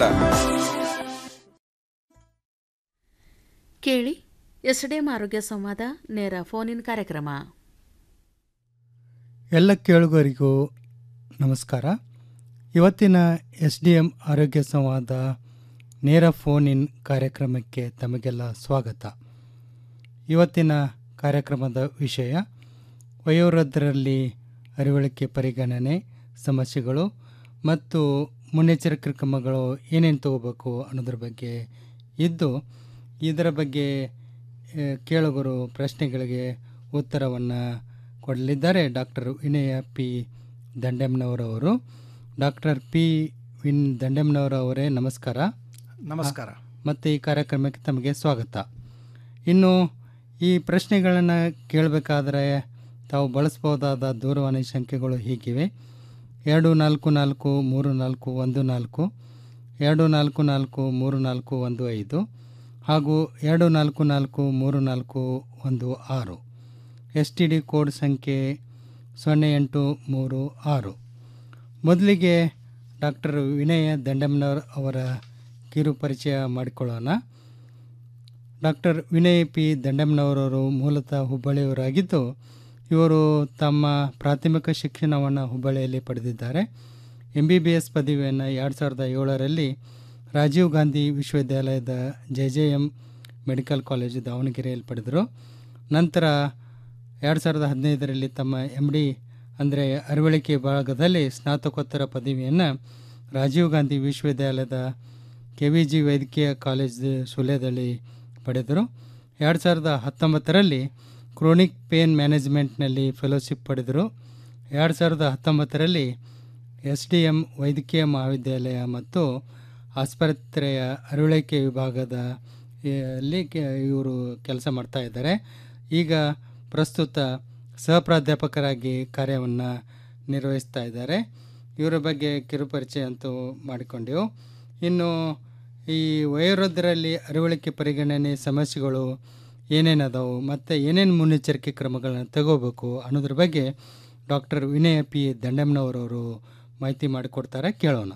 ಕೇಳಿ ಎಸ್ಡಿಎಂ ಆರೋಗ್ಯ ಸಂವಾದ ನೇರ ಫೋನ್ ಇನ್ ಕಾರ್ಯಕ್ರಮ ಎಲ್ಲ ಕೇಳುಗರಿಗೂ ನಮಸ್ಕಾರ ಇವತ್ತಿನ ಎಸ್ ಡಿ ಎಂ ಆರೋಗ್ಯ ಸಂವಾದ ನೇರ ಫೋನ್ ಇನ್ ಕಾರ್ಯಕ್ರಮಕ್ಕೆ ತಮಗೆಲ್ಲ ಸ್ವಾಗತ ಇವತ್ತಿನ ಕಾರ್ಯಕ್ರಮದ ವಿಷಯ ವಯೋವೃದ್ಧರಲ್ಲಿ ಅರಿವಳಿಕೆ ಪರಿಗಣನೆ ಸಮಸ್ಯೆಗಳು ಮತ್ತು ಮುನ್ನೆಚ್ಚರಿಕೆ ಕ್ರಮಗಳು ಏನೇನು ತಗೋಬೇಕು ಅನ್ನೋದ್ರ ಬಗ್ಗೆ ಇದ್ದು ಇದರ ಬಗ್ಗೆ ಆ, ಕೇಳುಗರು ಪ್ರಶ್ನೆಗಳಿಗೆ ಉತ್ತರವನ್ನು ಕೊಡಲಿದ್ದಾರೆ ಡಾಕ್ಟರ್ ವಿನಯ ಪಿ ದಂಡೆಮ್ನವರವರು ಡಾಕ್ಟರ್ ಪಿ ವಿನ್ ದಂಡೆಮ್ನವರವರೇ ನಮಸ್ಕಾರ ನಮಸ್ಕಾರ. ಮತ್ತು ಈ ಕಾರ್ಯಕ್ರಮಕ್ಕೆ ತಮಗೆ ಸ್ವಾಗತ ಇನ್ನು ಈ ಪ್ರಶ್ನೆಗಳನ್ನು ಕೇಳಬೇಕಾದ್ರೆ ತಾವು ಬಳಸ್ಬೋದಾದ ದೂರವಾಣಿ ಸಂಖ್ಯೆಗಳು ಹೀಗಿವೆ ಎರಡು ನಾಲ್ಕು ನಾಲ್ಕು ಮೂರು ನಾಲ್ಕು ಒಂದು ನಾಲ್ಕು ಎರಡು ನಾಲ್ಕು ನಾಲ್ಕು ಮೂರು ನಾಲ್ಕು ಒಂದು ಐದು ಹಾಗೂ ಎರಡು ನಾಲ್ಕು ನಾಲ್ಕು ಮೂರು ನಾಲ್ಕು ಒಂದು ಆರು ಎಸ್ ಟಿ ಡಿ ಕೋಡ್ ಸಂಖ್ಯೆ ಸೊನ್ನೆ ಎಂಟು ಮೂರು ಆರು ಮೊದಲಿಗೆ ಡಾಕ್ಟರ್ ವಿನಯ ದಂಡಮ್ನವರ್ ಅವರ ಕಿರು ಪರಿಚಯ ಮಾಡಿಕೊಳ್ಳೋಣ ಡಾಕ್ಟರ್ ವಿನಯ್ ಪಿ ದಂಡಮ್ನವರವರು ಮೂಲತಃ ಹುಬ್ಬಳ್ಳಿಯವರಾಗಿದ್ದು ಇವರು ತಮ್ಮ ಪ್ರಾಥಮಿಕ ಶಿಕ್ಷಣವನ್ನು ಹುಬ್ಬಳ್ಳಿಯಲ್ಲಿ ಪಡೆದಿದ್ದಾರೆ ಎಂ ಬಿ ಬಿ ಎಸ್ ಪದವಿಯನ್ನು ಎರಡು ಸಾವಿರದ ಏಳರಲ್ಲಿ ರಾಜೀವ್ ಗಾಂಧಿ ವಿಶ್ವವಿದ್ಯಾಲಯದ J J M medical college ದಾವಣಗೆರೆಯಲ್ಲಿ ಪಡೆದರು ನಂತರ ಎರಡು ಸಾವಿರದ ಹದಿನೈದರಲ್ಲಿ ತಮ್ಮ ಎಮ್ ಡಿ ಅಂದರೆ ಅರವಳಿಕೆ ಭಾಗದಲ್ಲಿ ಸ್ನಾತಕೋತ್ತರ ಪದವಿಯನ್ನು ರಾಜೀವ್ ಗಾಂಧಿ ವಿಶ್ವವಿದ್ಯಾಲಯದ ಕೆ ವಿ ಜಿ ವೈದ್ಯಕೀಯ ಕಾಲೇಜ್ ಸುಳ್ಯದಲ್ಲಿ ಪಡೆದರು ಎರಡು ಸಾವಿರದ ಹತ್ತೊಂಬತ್ತರಲ್ಲಿ ಕ್ರೋನಿಕ್ ಪೇನ್ ಮ್ಯಾನೇಜ್ಮೆಂಟ್ನಲ್ಲಿ ಫೆಲೋಶಿಪ್ ಪಡೆದರು ಎರಡು ಸಾವಿರದ ಹತ್ತೊಂಬತ್ತರಲ್ಲಿ ಎಸ್ ಡಿ ಎಮ್ ವೈದ್ಯಕೀಯ ಮಹಾವಿದ್ಯಾಲಯ ಮತ್ತು ಆಸ್ಪತ್ರೆಯ ಅರವಳಿಕೆ ವಿಭಾಗದ ಆ, ಅಲ್ಲಿ ಕೆ- ಇವರು ಕೆಲಸ ಮಾಡ್ತಾ ಇದ್ದಾರೆ ಈಗ ಪ್ರಸ್ತುತ ಸಹಪ್ರಾಧ್ಯಾಪಕರಾಗಿ ಕಾರ್ಯವನ್ನು ನಿರ್ವಹಿಸ್ತಾ ಇದ್ದಾರೆ ಇವರ ಬಗ್ಗೆ ಕಿರುಪರಿಚಯ ಅಂತೂ ಮಾಡಿಕೊಂಡೆವು ಇನ್ನು ಈ ವಯೋವೃದ್ಧರಲ್ಲಿ ಅರಿವಳಿಕೆ ಪರಿಗಣನೆ ಸಮಸ್ಯೆಗಳು ಏನೇನು ಅದಾವು ಮತ್ತು ಏನೇನು ಮುನ್ನೆಚ್ಚರಿಕೆ ಕ್ರಮಗಳನ್ನು ತಗೋಬೇಕು ಅನ್ನೋದ್ರ ಬಗ್ಗೆ ಡಾಕ್ಟರ್ ವಿನಯ ಪಿ ದಂಡಮ್ನವರವರು ಮಾಹಿತಿ ಮಾಡಿಕೊಡ್ತಾರೆ ಕೇಳೋಣ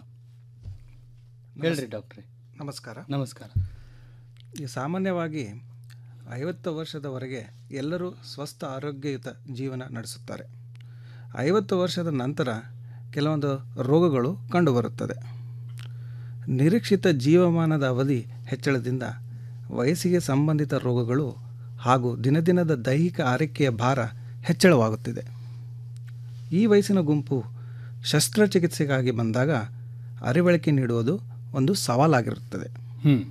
ಹೇಳ್ರಿ ಡಾಕ್ಟ್ರೆ ನಮಸ್ಕಾರ ನಮಸ್ಕಾರ ಈ ಸಾಮಾನ್ಯವಾಗಿ ಐವತ್ತು ವರ್ಷದವರೆಗೆ ಎಲ್ಲರೂ ಸ್ವಸ್ಥ ಆರೋಗ್ಯಯುತ ಜೀವನ ನಡೆಸುತ್ತಾರೆ ಐವತ್ತು ವರ್ಷದ ನಂತರ ಕೆಲವೊಂದು ರೋಗಗಳು ಕಂಡುಬರುತ್ತದೆ ನಿರೀಕ್ಷಿತ ಜೀವಮಾನದ ಅವಧಿ ಹೆಚ್ಚಳದಿಂದ ವಯಸ್ಸಿಗೆ ಸಂಬಂಧಿತ ರೋಗಗಳು ಹಾಗೂ ದಿನದಿನದ ದೈಹಿಕ ಆರೈಕೆಯ ಭಾರ ಹೆಚ್ಚಳವಾಗುತ್ತಿದೆ ಈ ವಯಸ್ಸಿನ ಗುಂಪು ಶಸ್ತ್ರಚಿಕಿತ್ಸೆಗಾಗಿ ಬಂದಾಗ ಅರಿವಳಿಕೆ ನೀಡುವುದು ಒಂದು ಸವಾಲಾಗಿರುತ್ತದೆ ಹ್ಮ್.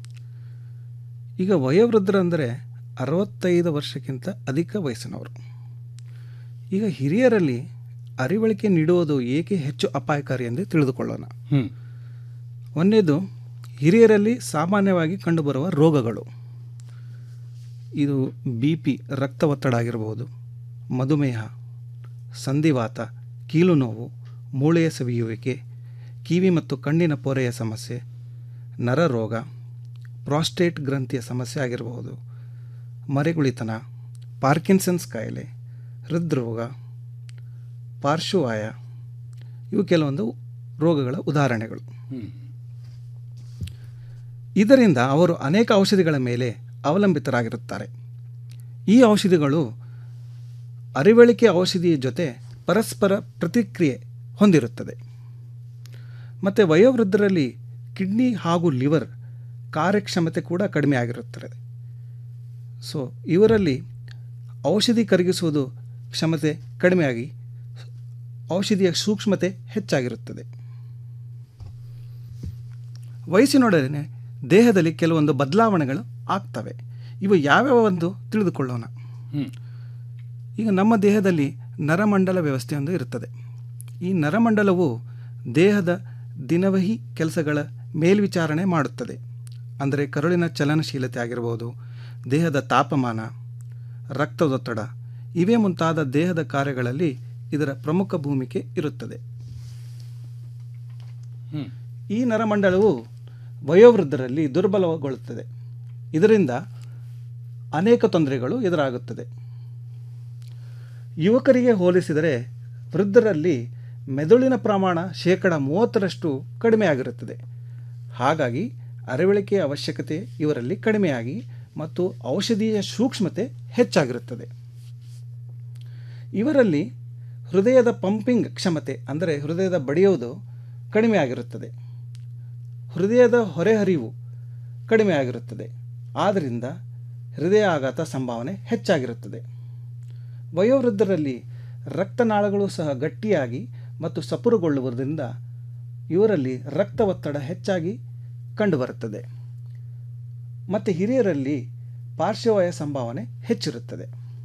ಈಗ ವಯೋವೃದ್ಧರಂದರೆ ಅರವತ್ತೈದು ವರ್ಷಕ್ಕಿಂತ ಅಧಿಕ ವಯಸ್ಸಿನವರು ಈಗ ಹಿರಿಯರಲ್ಲಿ ಅರಿವಳಿಕೆ ನೀಡುವುದು ಏಕೆ ಹೆಚ್ಚು ಅಪಾಯಕಾರಿ ಎಂದು ತಿಳಿದುಕೊಳ್ಳೋಣ ಹ್ಮ್. ಒಂದನೇದು ಹಿರಿಯರಲ್ಲಿ ಸಾಮಾನ್ಯವಾಗಿ ಕಂಡುಬರುವ ರೋಗಗಳು ಇದು ಬಿ ಪಿ ರಕ್ತ ಒತ್ತಡ ಆಗಿರಬಹುದು ಮಧುಮೇಹ ಸಂಧಿವಾತ ಕೀಲು ನೋವು ಮೂಳೆಯ ಸವಿಯುವಿಕೆ ಕಿವಿ ಮತ್ತು ಕಣ್ಣಿನ ಪೊರೆಯ ಸಮಸ್ಯೆ ನರರೋಗ ಪ್ರಾಸ್ಟೇಟ್ ಗ್ರಂಥಿಯ ಸಮಸ್ಯೆ ಆಗಿರಬಹುದು ಮರೆಗುಳಿತನ ಪಾರ್ಕಿನ್ಸನ್ಸ್ ಕಾಯಿಲೆ ಹೃದ್ರೋಗ ಪಾರ್ಶ್ವವಾಯ ಇವು ಕೆಲವೊಂದು ರೋಗಗಳ ಉದಾಹರಣೆಗಳು ಹ್ಮ್. ಇದರಿಂದ ಅವರು ಅನೇಕ ಔಷಧಿಗಳ ಮೇಲೆ ಅವಲಂಬಿತರಾಗಿರುತ್ತಾರೆ ಈ ಔಷಧಿಗಳು ಅರಿವಳಿಕೆ ಔಷಧಿಯ ಜೊತೆ ಪರಸ್ಪರ ಪ್ರತಿಕ್ರಿಯೆ ಹೊಂದಿರುತ್ತದೆ ಮತ್ತು ವಯೋವೃದ್ಧರಲ್ಲಿ ಕಿಡ್ನಿ ಹಾಗೂ ಲಿವರ್ ಕಾರ್ಯಕ್ಷಮತೆ ಕೂಡ ಕಡಿಮೆ ಆಗಿರುತ್ತದೆ ಸೊ ಇವರಲ್ಲಿ ಔಷಧಿ ಕರಗಿಸುವುದು ಕ್ಷಮತೆ ಕಡಿಮೆಯಾಗಿ ಔಷಧಿಯ ಸೂಕ್ಷ್ಮತೆ ಹೆಚ್ಚಾಗಿರುತ್ತದೆ ವಯಸ್ಸಿನೊಡನೆ ದೇಹದಲ್ಲಿ ಕೆಲವೊಂದು ಬದಲಾವಣೆಗಳು ಆಗ್ತವೆ ಇವು ಯಾವ್ಯಾವ ಒಂದು ತಿಳಿದುಕೊಳ್ಳೋಣ ಈಗ ನಮ್ಮ ದೇಹದಲ್ಲಿ ನರಮಂಡಲ ವ್ಯವಸ್ಥೆಯೊಂದು ಇರುತ್ತದೆ ಈ ನರಮಂಡಲವು ದೇಹದ ದಿನವಹಿ ಕೆಲಸಗಳ ಮೇಲ್ವಿಚಾರಣೆ ಮಾಡುತ್ತದೆ ಅಂದರೆ ಕರುಳಿನ ಚಲನಶೀಲತೆ ಆಗಿರ್ಬೋದು ದೇಹದ ತಾಪಮಾನ ರಕ್ತದೊತ್ತಡ ಇವೇ ಮುಂತಾದ ದೇಹದ ಕಾರ್ಯಗಳಲ್ಲಿ ಇದರ ಪ್ರಮುಖ ಭೂಮಿಕೆ ಇರುತ್ತದೆ ಈ ನರಮಂಡಲವು ವಯೋವೃದ್ಧರಲ್ಲಿ ದುರ್ಬಲಗೊಳ್ಳುತ್ತದೆ ಇದರಿಂದ ಅನೇಕ ತೊಂದರೆಗಳು ಎದುರಾಗುತ್ತದೆ ಯುವಕರಿಗೆ ಹೋಲಿಸಿದರೆ ವೃದ್ಧರಲ್ಲಿ ಮೆದುಳಿನ ಪ್ರಮಾಣ ಶೇಕಡ ಮೂವತ್ತರಷ್ಟು ಕಡಿಮೆಯಾಗಿರುತ್ತದೆ ಹಾಗಾಗಿ ಅರವಳಿಕೆಯ ಅವಶ್ಯಕತೆ ಇವರಲ್ಲಿ ಕಡಿಮೆಯಾಗಿ ಮತ್ತು ಔಷಧೀಯ ಸೂಕ್ಷ್ಮತೆ ಹೆಚ್ಚಾಗಿರುತ್ತದೆ ಇವರಲ್ಲಿ ಹೃದಯದ ಪಂಪಿಂಗ್ ಕ್ಷಮತೆ ಅಂದರೆ ಹೃದಯದ ಬಡಿಯುವುದು ಕಡಿಮೆಯಾಗಿರುತ್ತದೆ ಹೃದಯದ ಹೊರೆಹರಿವು ಕಡಿಮೆಯಾಗಿರುತ್ತದೆ ಆದ್ದರಿಂದ ಹೃದಯ ಆಘಾತ ಸಂಭಾವನೆ ಹೆಚ್ಚಾಗಿರುತ್ತದೆ ವಯೋವೃದ್ಧರಲ್ಲಿ ರಕ್ತನಾಳಗಳು ಸಹ ಗಟ್ಟಿಯಾಗಿ ಮತ್ತು ಸಪುರುಗೊಳ್ಳುವುದರಿಂದ ಇವರಲ್ಲಿ ರಕ್ತ ಒತ್ತಡ ಹೆಚ್ಚಾಗಿ ಕಂಡುಬರುತ್ತದೆ ಮತ್ತು ಹಿರಿಯರಲ್ಲಿ ಪಾರ್ಶ್ವವಾಯು ಸಂಭಾವನೆ ಹೆಚ್ಚಿರುತ್ತದೆ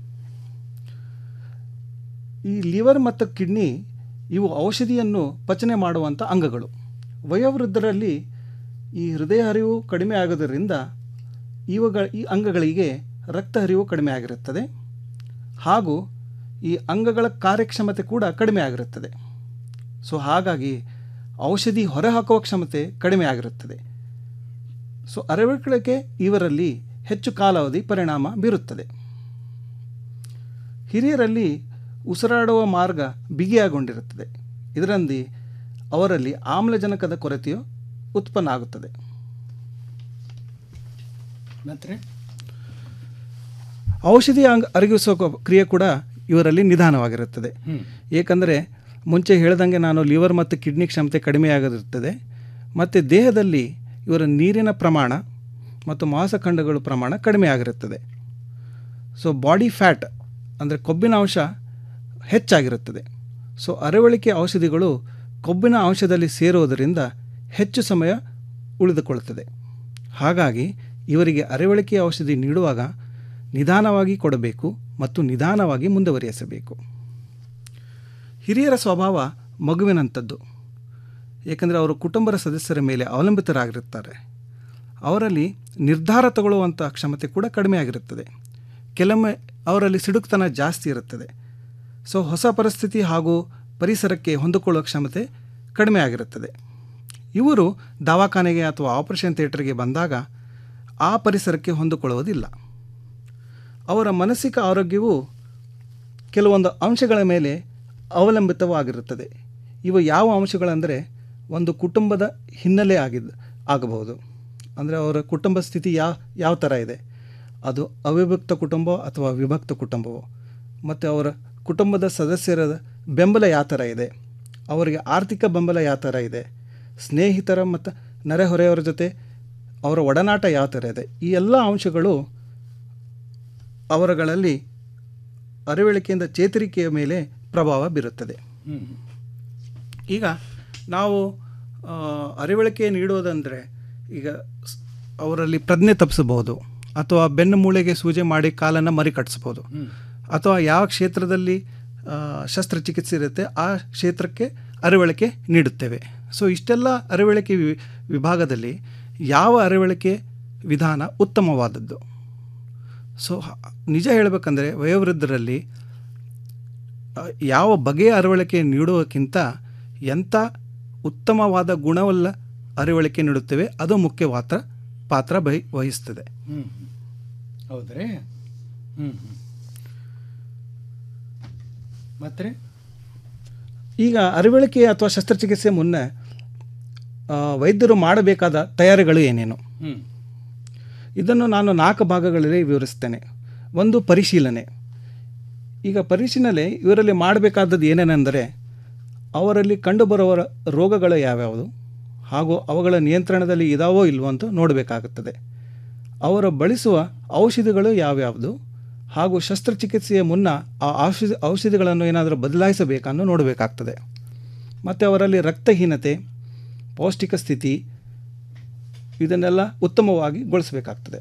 ಈ ಲಿವರ್ ಮತ್ತು ಕಿಡ್ನಿ ಇವು ಔಷಧಿಯನ್ನು ಪಚನೆ ಮಾಡುವಂಥ ಅಂಗಗಳು ವಯೋವೃದ್ಧರಲ್ಲಿ ಈ ಹೃದಯ ಹರಿವು ಕಡಿಮೆ ಆಗೋದರಿಂದ ಇವುಗಳ ಈ ಅಂಗಗಳಿಗೆ ರಕ್ತ ಹರಿವು ಕಡಿಮೆ ಆಗಿರುತ್ತದೆ ಹಾಗೂ ಈ ಅಂಗಗಳ ಕಾರ್ಯಕ್ಷಮತೆ ಕೂಡ ಕಡಿಮೆ ಆಗಿರುತ್ತದೆ ಸೊ ಹಾಗಾಗಿ ಔಷಧಿ ಹೊರಹಾಕುವ ಕ್ಷಮತೆ ಕಡಿಮೆ ಆಗಿರುತ್ತದೆ ಸೊ ಅರವಳಿಕೆ ಇವರಲ್ಲಿ ಹೆಚ್ಚು ಕಾಲಾವಧಿ ಪರಿಣಾಮ ಬೀರುತ್ತದೆ ಹಿರಿಯರಲ್ಲಿ ಉಸಿರಾಡುವ ಮಾರ್ಗ ಬಿಗಿಯಾಗೊಂಡಿರುತ್ತದೆ ಇದರಲ್ಲಿ ಅವರಲ್ಲಿ ಆಮ್ಲಜನಕದ ಕೊರತೆಯು ಉತ್ಪನ್ನ ಆಗುತ್ತದೆ ಮತ್ತೆ ಔಷಧಿ ಅಂಗ ಅರಗಿಸುವ ಕ್ರಿಯೆ ಕೂಡ ಇವರಲ್ಲಿ ನಿಧಾನವಾಗಿರುತ್ತದೆ ಹ್ಮ್. ಏಕೆಂದರೆ ಮುಂಚೆ ಹೇಳ್ದಂಗೆ ನಾನು ಲಿವರ್ ಮತ್ತು ಕಿಡ್ನಿ ಕ್ಷಮತೆ ಕಡಿಮೆಯಾಗಿರುತ್ತದೆ ಮತ್ತು ದೇಹದಲ್ಲಿ ಇವರ ನೀರಿನ ಪ್ರಮಾಣ ಮತ್ತು ಮಾಂಸಖಂಡಗಳ ಪ್ರಮಾಣ ಕಡಿಮೆ ಆಗಿರುತ್ತದೆ ಸೊ ಬಾಡಿ ಫ್ಯಾಟ್ ಅಂದರೆ ಕೊಬ್ಬಿನ ಅಂಶ ಹೆಚ್ಚಾಗಿರುತ್ತದೆ ಸೊ ಅರವಳಿಕೆ ಔಷಧಿಗಳು ಕೊಬ್ಬಿನ ಅಂಶದಲ್ಲಿ ಸೇರುವುದರಿಂದ ಹೆಚ್ಚು ಸಮಯ ಉಳಿದುಕೊಳ್ಳುತ್ತದೆ ಹಾಗಾಗಿ ಇವರಿಗೆ ಅರವಳಿಕೆ ಔಷಧಿ ನೀಡುವಾಗ ನಿಧಾನವಾಗಿ ಕೊಡಬೇಕು ಮತ್ತು ನಿಧಾನವಾಗಿ ಮುಂದುವರಿಸಬೇಕು ಹಿರಿಯರ ಸ್ವಭಾವ ಮಗುವಿನಂಥದ್ದು ಏಕೆಂದರೆ ಅವರು ಕುಟುಂಬದ ಸದಸ್ಯರ ಮೇಲೆ ಅವಲಂಬಿತರಾಗಿರುತ್ತಾರೆ ಅವರಲ್ಲಿ ನಿರ್ಧಾರ ತಗೊಳ್ಳುವಂಥ ಕ್ಷಮತೆ ಕೂಡ ಕಡಿಮೆ ಆಗಿರುತ್ತದೆ ಕೆಲವೊಮ್ಮೆ ಅವರಲ್ಲಿ ಸಿಡುಕ್ತನ ಜಾಸ್ತಿ ಇರುತ್ತದೆ ಸೊ ಹೊಸ ಪರಿಸ್ಥಿತಿ ಹಾಗೂ ಪರಿಸರಕ್ಕೆ ಹೊಂದಿಕೊಳ್ಳುವ ಕ್ಷಮತೆ ಕಡಿಮೆ ಆಗಿರುತ್ತದೆ ಇವರು ದವಾಖಾನೆಗೆ ಅಥವಾ ಆಪರೇಷನ್ ಥಿಯೇಟರ್ಗೆ ಬಂದಾಗ ಆ ಪರಿಸರಕ್ಕೆ ಹೊಂದಿಕೊಳ್ಳುವುದಿಲ್ಲ ಅವರ ಮಾನಸಿಕ ಆರೋಗ್ಯವು ಕೆಲವೊಂದು ಅಂಶಗಳ ಮೇಲೆ ಅವಲಂಬಿತವಾಗಿರುತ್ತದೆ ಇವು ಯಾವ ಅಂಶಗಳೆಂದರೆ ಒಂದು ಕುಟುಂಬದ ಹಿನ್ನೆಲೆ ಆಗಿದ್ದು ಆಗಬಹುದು ಅಂದರೆ ಅವರ ಕುಟುಂಬ ಸ್ಥಿತಿ ಯಾವ ಯಾವ ಥರ ಇದೆ ಅದು ಅವಿಭಕ್ತ ಕುಟುಂಬ ಅಥವಾ ವಿಭಕ್ತ ಕುಟುಂಬವೋ ಮತ್ತು ಅವರ ಕುಟುಂಬದ ಸದಸ್ಯರ ಬೆಂಬಲ ಯಾವ ಥರ ಇದೆ ಅವರಿಗೆ ಆರ್ಥಿಕ ಬೆಂಬಲ ಯಾವ ಥರ ಇದೆ ಸ್ನೇಹಿತರ ಮತ್ತು ನೆರೆಹೊರೆಯವರ ಜೊತೆ ಅವರ ಒಡನಾಟ ಯಾವ ಥರ ಇದೆ ಈ ಎಲ್ಲ ಅಂಶಗಳು ಅವರುಗಳಲ್ಲಿ ಅರವಳಿಕೆಯಿಂದ ಚೇತರಿಕೆಯ ಮೇಲೆ ಪ್ರಭಾವ ಬೀರುತ್ತದೆ ಹ್ಮ್. ಈಗ ನಾವು ಆ, ಅರಿವಳಿಕೆ ನೀಡೋದಂದರೆ ಈಗ ಸ್- ಅವರಲ್ಲಿ ಪ್ರಜ್ಞೆ ತಪ್ಪಿಸಬಹುದು ಅಥವಾ ಬೆನ್ನು ಮೂಳೆಗೆ ಸೂಜೆ ಮಾಡಿ ಕಾಲನ್ನು ಮರಿಕಟ್ಟಿಸ್ಬೋದು ಹ್ಮ್. ಅಥವಾ ಯಾವ ಕ್ಷೇತ್ರದಲ್ಲಿ ಆ, ಶಸ್ತ್ರಚಿಕಿತ್ಸೆ ಇರುತ್ತೆ ಆ ಕ್ಷೇತ್ರಕ್ಕೆ ಅರಿವಳಿಕೆ ನೀಡುತ್ತೇವೆ ಸೊ ಇಷ್ಟೆಲ್ಲ ಅರಿವಳಿಕೆ ವಿ- ವಿಭಾಗದಲ್ಲಿ ಯಾವ ಅರಿವಳಿಕೆ ವಿಧಾನ ಉತ್ತಮವಾದದ್ದು ಸೊ ಹ- ನಿಜ ಹೇಳಬೇಕಂದ್ರೆ ವಯೋವೃದ್ಧರಲ್ಲಿ ಆ, ಯಾವ ಬಗೆಯ ಅರಿವಳಿಕೆ ನೀಡುವಕ್ಕಿಂತ ಎಂಥ ಉತ್ತಮವಾದ ಗುಣವಲ್ಲ ಅರಿವಳಿಕೆ ನೀಡುತ್ತೇವೆ ಅದು ಮುಖ್ಯವಾದ ಪಾತ್ರ ಬಹಿ ವಹಿಸ್ತದೆ ಹ್ಮ್ ಹೌದ್ರಿ ಹ್ಮ್ ಹ್ಮ್ ಮತ್ತೆ ಈಗ ಅರಿವಳಿಕೆ ಅಥವಾ ಶಸ್ತ್ರಚಿಕಿತ್ಸೆ ಮುನ್ನ ಆ, ವೈದ್ಯರು ಮಾಡಬೇಕಾದ ತಯಾರಿಗಳು ಏನೇನು ಹ್ಮ್ ಇದನ್ನು ನಾನು ನಾಲ್ಕು ಭಾಗಗಳಲ್ಲಿ ವಿವರಿಸ್ತೇನೆ ಒಂದು ಪರಿಶೀಲನೆ ಈಗ ಪರಿಶೀಲನೆ ಇವರಲ್ಲಿ ಮಾಡಬೇಕಾದದ್ದು ಏನೇನೆಂದರೆ ಅವರಲ್ಲಿ ಕಂಡುಬರುವ ರೋಗಗಳು ಯಾವ್ಯಾವುದು ಹಾಗೂ ಅವುಗಳ ನಿಯಂತ್ರಣದಲ್ಲಿ ಇದಾವೋ ಇಲ್ವೋ ಅಂತ ನೋಡಬೇಕಾಗುತ್ತದೆ ಅವರ ಬಳಸುವ ಔಷಧಿಗಳು ಯಾವ್ಯಾವುದು ಹಾಗೂ ಶಸ್ತ್ರಚಿಕಿತ್ಸೆಯ ಮುನ್ನ ಆ ಔಷಧಿ ಔಷಧಿಗಳನ್ನು ಏನಾದರೂ ಬದಲಾಯಿಸಬೇಕನ್ನು ನೋಡಬೇಕಾಗ್ತದೆ ಮತ್ತು ಅವರಲ್ಲಿ ರಕ್ತಹೀನತೆ ಪೌಷ್ಟಿಕ ಸ್ಥಿತಿ ಇದನ್ನೆಲ್ಲ ಉತ್ತಮವಾಗಿ ಗೊಳಿಸಬೇಕಾಗ್ತದೆ